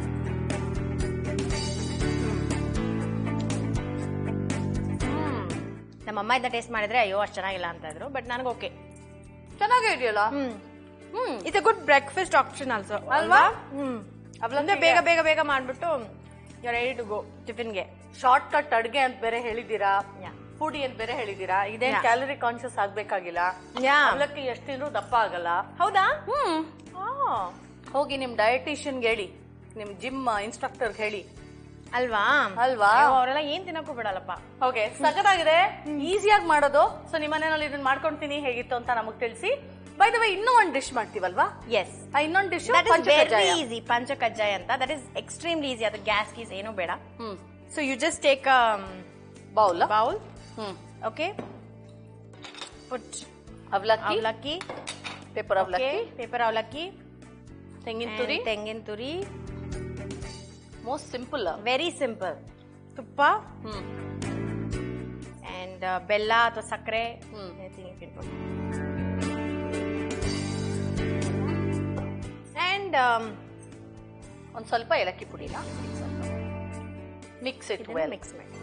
ನಮ್ಮಮ್ಮ ಇದನ್ನ ಟೇಸ್ಟ್ ಮಾಡಿದ್ರೆ ಅಯ್ಯೋ ಅಷ್ಟು ಚೆನ್ನಾಗಿಲ್ಲ ಅಂತ ಇದ್ರು ಬಟ್ ನನಗೆ ಓಕೆ ಚೆನ್ನಾಗೇ ಇದೆಯಲ್ಲ hmm hmm it's a good breakfast option also ಅಲ್ವಾ? ಹ್ಮ್ ಅವಲಕ್ಕಿಗೆ- ಅಂದ್ರೆ ಬೇಗ ಬೇಗ ಬೇಗ ಮಾಡ್ಬಿಟ್ಟು ಯು ರೆಡಿ ಟು ಗೋ ಟಿಫಿನ್ಗೆ ಶಾರ್ಟ್ ಕಟ್ ಅಡ್ಗೆ ಅಂತ ಬೇರೆ ಹೇಳಿದೀರಾ Yeah. ಫುಡಿ ಅಂತ ಬೇರೆ ಹೇಳಿದೀರಾ ಇದೇನ್ Yeah. ಕ್ಯಾಲರಿ ಕಾನ್ಶಿಯಸ್ ಆಗ್ಬೇಕಾಗಿಲ್ಲ ಯಾ ಅವಲಕ್ಕಿ ಎಷ್ಟು ತಿಂದ್ರು ದಪ್ಪ ಆಗಲ್ಲ ಹೌದಾ ಹ್ಮ್ ಹೋಗಿ ನಿಮ್ ಡಯಟಿಷಿಯನ್ಗೆ ಹೇಳಿ ನಿಮ್ ಜಿಮ್ ಇನ್ಸ್ಟ್ರಕ್ಟರ್ ಹೇಳಿ ಅಲ್ವಾ ಅಲ್ವಾ? ಅಯ್ಯೋ, ಅವರೆಲ್ಲ ಏನ್ ತಿನ್ನಕ್ಕೂ ಬಿಡಲ್ಲಪ್ಪ ಓಕೆ ಸಖತ್ತಾಗಿದೆ ಈಸಿಯಾಗಿ ಮಾಡೋದು ಸೊ ನಿಮ್ಮ ಮನೆಯಲ್ಲಿ ಇದನ್ನ ಮಾಡ್ಕೊಂತೀನಿ ಹೇಗಿತ್ತು ಅಂತ ನಮಗ್ ತಿಳಿಸಿ ಬೈ ದ ವೇ ಇನ್ನೂ ಒಂದ್ ಡಿಶ್ ಮಾಡ್ತೀವಲ್ವಾ ಎಸ್ ಆ ಇನ್ನೊಂದ್ dish that is very easy ಪಂಚಕಜ್ಜಾಯ ಅಂತ ದಟ್ ಇಸ್ ಎಕ್ಸ್ಟ್ರೀಮ್ಲಿ ಈಸಿ ಅದು ಗ್ಯಾಸ್ ಗೀಸ್ ಏನು ಬೇಡ hmm so you just take bowl bowl hmm okay put ಅವಲಕ್ಕಿ ಅವಲಕ್ಕಿ ಪೇಪರ್ ಅವಲಕ್ಕಿ ಪೇಪರ್ ಅವಲಕ್ಕಿ ತೆಂಗಿನ and ತುರಿ ತೆಂಗಿನ ತುರಿ ಮೋಸ್ಟ್ ಸಿಂಪಲ್ ವೆರಿ ಸಿಂಪಲ್ ತುಪ್ಪ ಹ್ಮ್ ಅಂಡ್ ಬೆಲ್ಲ ಅಥವಾ ಸಕ್ಕರೆ ಹ್ಮ್. ಅಂಡ್ ಒಂದ್ ಸ್ವಲ್ಪ ಏಲಕ್ಕಿ ಪುಡಿನ ಮಿಕ್ಸ್ ಇಟ್ ವೆಲ್ ಮಿಕ್ಸ್ ಮಾಡಿ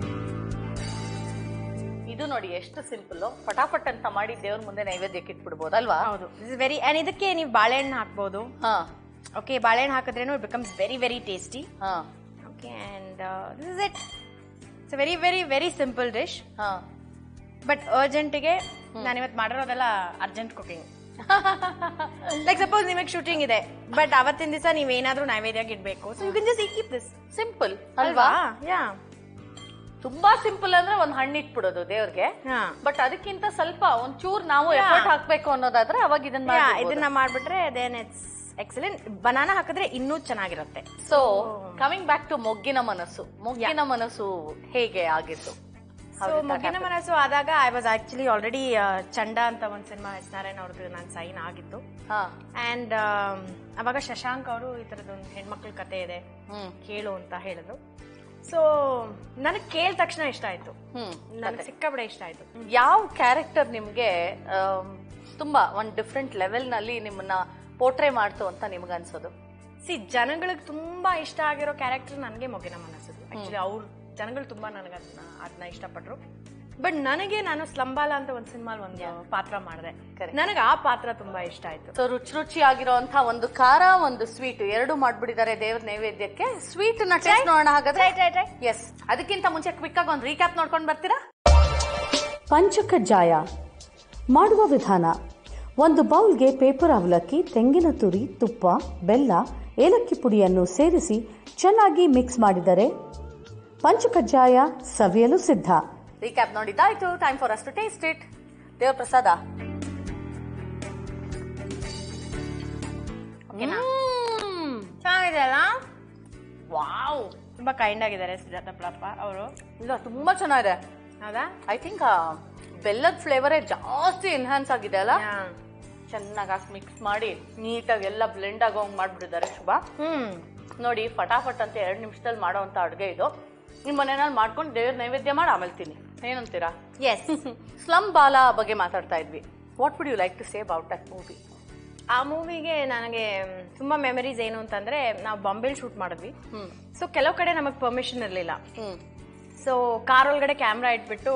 ಇದು ನೋಡಿ ಎಷ್ಟು ಸಿಂಪಲ್ ಫಟಾಫಟ್ ಅಂತ ಮಾಡಿ ದೇವ್ರ ಮುಂದೆ ನೈವೇದ್ಯಕ್ಕೆ ಇಟ್ಬಿಡ್ಬೋದಲ್ವಾ ಹೌದು ದಿಸ್ ಇಸ್ ವೆರಿ ಅಂಡ್ ಇದಕ್ಕೆ ನೀವು ಬಾಳೆಹಣ್ಣು ಹಾಕ್ಬೋದು ಹಾ ಓಕೆ ಬಾಳೆಹಣ್ಣು ಹಾಕಿದ್ರೇನು it becomes very very tasty ಹಾ okay and this is it it's very very very simple dish ಹಾ ಬಟ್ ಅರ್ಜೆಂಟಿಗೆ ನಾನು ಇವತ್ತು ಮಾಡಿರೋದೆಲ್ಲ ಅರ್ಜೆಂಟ್ ಕುಕಿಂಗ್ ಲೈಕ್ ಸಪೋಸ್ ನಿಮಗೆ ಶೂಟಿಂಗ್ ಇದೆ ಬಟ್ ಅವತ್ತಿನ ದಿವಸ ನೀವೇನಾದ್ರೂ ನೈವೇದ್ಯಕ್ಕೆ ಇಡಬೇಕು so you can just keep this simple ಅಲ್ವಾ ಅಲ್ವಾ ಯಾ ತುಂಬಾ ಸಿಂಪಲ್ ಅಂದ್ರೆ ಒಂದ್ ಹಣ್ಣು ಇಟ್ಬಿಡೋದು ದೇವ್ರಿಗೆ ಹಾ ಬಟ್ ಅದಕ್ಕಿಂತ ಸ್ವಲ್ಪ ಒಂದ್ ಚೂರ್ ನಾವು Yeah. ಎಫರ್ಟ್ ಹಾಕ್ಬೇಕು ಅನ್ನೋದಾದ್ರೆ ಅವಾಗ ಇದನ್ನ ಯಾ ಮಾಡ್ಬಿಡ್ಬೋದು. ಇದನ್ನ ಮಾಡ್ಬಿಟ್ರೆ ದೇನ್ ಇಟ್ಸ್ ಎಕ್ಸಲೆಂಟ್ ಬನಾನಾ ಹಾಕಿದ್ರೆ ಇನ್ನೂ ಚೆನ್ನಾಗಿರುತ್ತೆ ಸೊ ಕಮಿಂಗ್ ಬ್ಯಾಕ್ ಟು ಮೊಗ್ಗಿನ ಮನಸ್ಸು ಮೊಗ್ಗಿನ ಮನಸ್ಸು ಹೇಗೆ ಆಗಿತ್ತು ಸೊ ಮೊಗ್ಗಿನ ಮನಸ್ಸು ಆದಾಗ ಐ ವಾಸ್ ಆಕ್ಚುಲಿ ಆಲ್ರೆಡಿ ಚಂಡ ಅಂತ ಒಂದ್ ಸಿನಿಮಾ ಎಸ್ ನಾರಾಯಣ ಅವ್ರದ್ದು ನಾನು ಸೈನ್ ಆಗಿತ್ತು ಹಾ ಅಂಡ್ ಅವಾಗ ಶಶಾಂಕ್ ಅವರು ಈ ತರದೊಂದು ಹೆಣ್ಮಕ್ಳ ಕತೆ ಇದೆ ಹ್ಮ್ ಕೇಳು ಅಂತ ಹೇಳಿದ್ರು ಸೊ ನನಗೆ ಕೇಳಿದ ತಕ್ಷಣ ಇಷ್ಟ ಆಯ್ತು ಹ್ಮ್ ನನಗೆ ಸಿಕ್ಕಾಬಿಡೆ ಇಷ್ಟ ಆಯ್ತು ಯಾವ ಕ್ಯಾರೆಕ್ಟರ್ ನಿಮ್ಗೆ ಆಮ್, ತುಂಬಾ ಒಂದ್ ಡಿಫ್ರೆಂಟ್ ಲೆವೆಲ್ ನಲ್ಲಿ ನಿಮ್ಮನ್ನ ಪೋರ್ಟ್ರೇ ಮಾಡ್ತು ಅಂತ ನಿಮ್ಗೆ ಅನ್ಸೋದು ಸಿ ಜನಗಳಿಗೆ ತುಂಬಾ ಇಷ್ಟ ಆಗಿರೋ ಕ್ಯಾರೆಕ್ಟರ್ ನನಗೆ ಮೊಗಿನ ಮನಸ್ಸದು ಆಕ್ಚುಲಿ ಅವ್ರು ಜನಗಳು ತುಂಬಾ ನನಗೆ ಅದನ್ನ ಅದನ್ನ ಇಷ್ಟಪಟ್ರು ಬಟ್ ನನಗೆ ನಾನು ಸ್ಲಂಬಾಲ ಅಂತ ಒಂದ್ ಸಿನಿಮಾಲ್ ಒಂದು ಪಾತ್ರ ಮಾಡಿದೆ Correct. ನನಗೆ ಆ ಪಾತ್ರ ತುಂಬಾ ಇಷ್ಟ ಆಯ್ತು ಸೊ ರುಚಿ ರುಚಿ ಆಗಿರೋಂತ ಒಂದು ಖಾರ ಒಂದು ಸ್ವೀಟ್ ಎರಡು ಮಾಡ್ಬಿಟ್ಟಿದ್ದಾರೆ ದೇವ್ರ ನೈವೇದ್ಯಕ್ಕೆ ಸ್ವೀಟ್ ನ ಟೇಸ್ಟ್ ನೋಡೋಣ ಹಾಗಾದ್ರೆ ಎಸ್ ಅದಕ್ಕಿಂತ ಮುಂಚೆ ಕ್ವಿಕ್ ಆಗಿ ಒಂದು ರೀಕ್ಯಾಪ್ ನೋಡ್ಕೊಂಡು ಬರ್ತೀರಾ ಪಂಚಕಜ್ಜಾಯ ಮಾಡುವ ವಿಧಾನ ಒಂದು ಬೌಲ್ಗೆ ಪೇಪರ್ ಅವಲಕ್ಕಿ ತೆಂಗಿನ ತುರಿ ತುಪ್ಪ ಬೆಲ್ಲ ಏಲಕ್ಕಿ ಪುಡಿಯನ್ನು ಸೇರಿಸಿ ಚೆನ್ನಾಗಿ ಮಿಕ್ಸ್ ಮಾಡಿದರೆ ಪಂಚಕಜ್ಜಾಯ ಸವಿಯಲು ಸಿದ್ಧ ರೀಕ್ಯಾಪ್ ನೋಡಿದ್ದಾಯ್ತು time for us to taste it ದೇವ್ರ ಪ್ರಸಾದ ಚೆನ್ನಾಗಿದೆ ಅಲ್ಲ ವಾವ್ ತುಂಬಾ ಕೈಂಡ್ ಆಗಿದ್ದಾರೆ ಸುಜಾತ ಪ್ಲಪ್ಪ ಅವರು ಇಲ್ಲ ತುಂಬಾ ಚೆನ್ನಾಗಿದೆ ಹೌದಾ ಐ ಥಿಂಕ್ ಬೆಲ್ಲದ ಫ್ಲೇವರೇ ಜಾಸ್ತಿ ಎನ್ಹಾನ್ಸ್ ಆಗಿದೆ ಅಲ್ಲ Yeah. ಚೆನ್ನಾಗಿ ಮಿಕ್ಸ್ ಮಾಡಿ ನೀಟಾಗಿ ಎಲ್ಲ ಬ್ಲೆಂಡ್ ಆಗೋಂಗ್ ಮಾಡ್ಬಿಟ್ಟಿದ್ದಾರೆ ಶುಭ ಹ್ಮ್ ನೋಡಿ ಫಟಾಫಟ್ ಅಂತ ಎರಡು ನಿಮಿಷದಲ್ಲಿ ಮಾಡೋವಂಥ ಅಡುಗೆ ಇದು ನಿಮ್ಮ ಮನೆಯಲ್ಲಿ ಮಾಡ್ಕೊಂಡು ದೇವ್ರ ನೈವೇದ್ಯ ಮಾಡಿ ಆಮೇಲೆ ತಿನ್ನಿ ಏನಂತೀರಾ ಎಸ್ ಸ್ಲಮ್ ಬಾಲ ಬಗ್ಗೆ ಮಾತಾಡ್ತಾ ಇದ್ವಿ what would you like to say about that movie ಆ ಮೂವಿಗೆ ನನಗೆ ತುಂಬಾ ಮೆಮರೀಸ್ ಏನು ಅಂತಂದ್ರೆ ನಾವು ಬಾಂಬೆಲ್ ಶೂಟ್ ಮಾಡಿದ್ವಿ ಹ್ಮ್ ಸೊ ಕೆಲವು ಕಡೆ ನಮಗೆ ಪರ್ಮಿಷನ್ ಇರಲಿಲ್ಲ ಹ್ಮ್ ಸೊ ಕಾರ್ ಒಳಗಡೆ ಕ್ಯಾಮ್ರಾ ಇಟ್ಬಿಟ್ಟು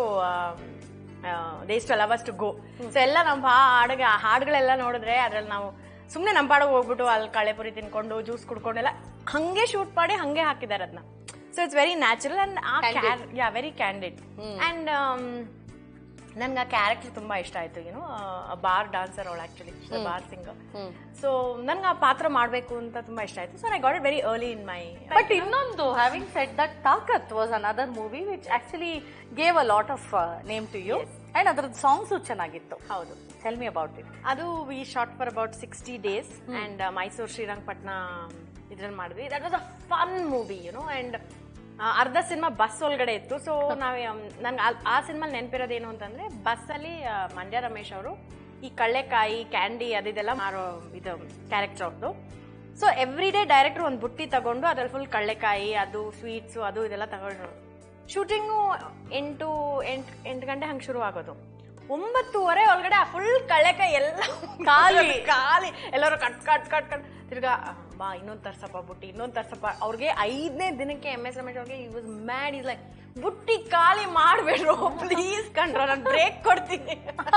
ದೇಸ್ಟ್ ಅಲವಸ್ ಟು ಗೋ ಸೊ ಎಲ್ಲ ನಮ್ಮ ಹಾಡಿಗೆ ಆ ಹಾಡುಗಳೆಲ್ಲ ನೋಡಿದ್ರೆ ಅದ್ರಲ್ಲಿ ನಾವು ಸುಮ್ಮನೆ ನಮ್ಮ ಪಾಡಿಗೆ ಹೋಗ್ಬಿಟ್ಟು ಅಲ್ಲಿ ಕಳೆಪುರಿ ತಿನ್ಕೊಂಡು ಜ್ಯೂಸ್ ಕುಡ್ಕೊಂಡೆಲ್ಲ ಹಂಗೆ ಶೂಟ್ ಮಾಡಿ ಹಂಗೆ ಹಾಕಿದ್ದಾರೆ ಅದನ್ನ so it's very natural and yeah very candid and ನನ್ಗೆ ಆ ಕ್ಯಾರೆಕ್ಟರ್ ತುಂಬಾ ಇಷ್ಟ ಆಯ್ತು ಏನು ಬಾರ್ ಡಾನ್ಸರ್ ಅವಳು actually bar singer hmm so ನನ್ಗೆ ಆ ಪಾತ್ರ ಮಾಡಬೇಕು ಅಂತ ತುಂಬಾ ಇಷ್ಟ ಆಯ್ತು so I got it very early in my but ಇನ್ನೊಂದು having set that Thakath was another movie which actually gave a lot of name to you and ಅದ್ರದ್ದು ಸಾಂಗ್ಸು ಚೆನ್ನಾಗಿತ್ತು ಹೌದು ಟೆಲ್ ಮಿ ಅಬೌಟ್ ಇಟ್ ಅದು we shot for about sixty days and Mysuru Srirangapatna ಇದ್ರಲ್ಲಿ ಮಾಡಿದ್ವಿ that was a fun movie you know and ಅರ್ಧ ಸಿನಿಮಾ ಬಸ್ ಒಳಗಡೆ ಇತ್ತು ಸೊ ನಾವ್ ನನ್ಗೆ ಆ ಸಿನಿಮಾ ನೆನಪಿರೋದೇನು ಅಂತಂದ್ರೆ ಬಸ್ಸಲ್ಲಿ ಮಂಡ್ಯ ರಮೇಶ್ ಅವರು ಈ ಕಳ್ಳೆಕಾಯಿ ಕ್ಯಾಂಡಿ ಅದಿದೆಲ್ಲ ಮಾರೋ ಇದು ಕ್ಯಾರೆಕ್ಟರ್ ಅವ್ರದ್ದು ಸೊ ಎವ್ರಿ ಡೇ ಡೈರೆಕ್ಟರ್ ಒಂದು ಬುಟ್ಟಿ ತಗೊಂಡು ಅದ್ರಲ್ಲಿ ಫುಲ್ ಕಳ್ಳೆಕಾಯಿ ಅದು ಸ್ವೀಟ್ಸು ಅದು ಇದೆಲ್ಲ ತಗೊಂಡ್ರು ಶೂಟಿಂಗು ಎಂಟು ಎಂಟು ಎಂಟು ಗಂಟೆ ಹಂಗೆ ಶುರು ಆಗೋದು ಒಂಬತ್ತುವರೆ ಒಳಗಡೆ ಆ ಫುಲ್ ಕಳ್ಳೆಕಾಯಿ ಎಲ್ಲ ಖಾಲಿ ಖಾಲಿ ಎಲ್ಲರೂ ಕಟ್ ಕಟ್ ಕಟ್ ಕಟ್ ತಿರ್ಗಾ ಆ, ಬಾ ಇನ್ನೊಂದು ತರ್ಸಪ್ಪ ಬುಟ್ಟಿ ಇನ್ನೊಂದು ತರ್ಸಪ್ಪ ಅವ್ರಿಗೆ ಐದನೇ ದಿನಕ್ಕೆ ಎಮ್ ಎಸ್ ರಮೇಶ್ ಅವ್ರಿಗೆ ಈ ವಾಸ್ ಮ್ಯಾಡ್ ಇಸ್ ಲೈಕ್ ಬುಟ್ಟಿ ಖಾಲಿ ಮಾಡ್ಬೇಡ್ರು ಪ್ಲೀಸ್ ಕಂಡ್ರ ನಾನು ಬ್ರೇಕ್ ಕೊಡ್ತೀನಿ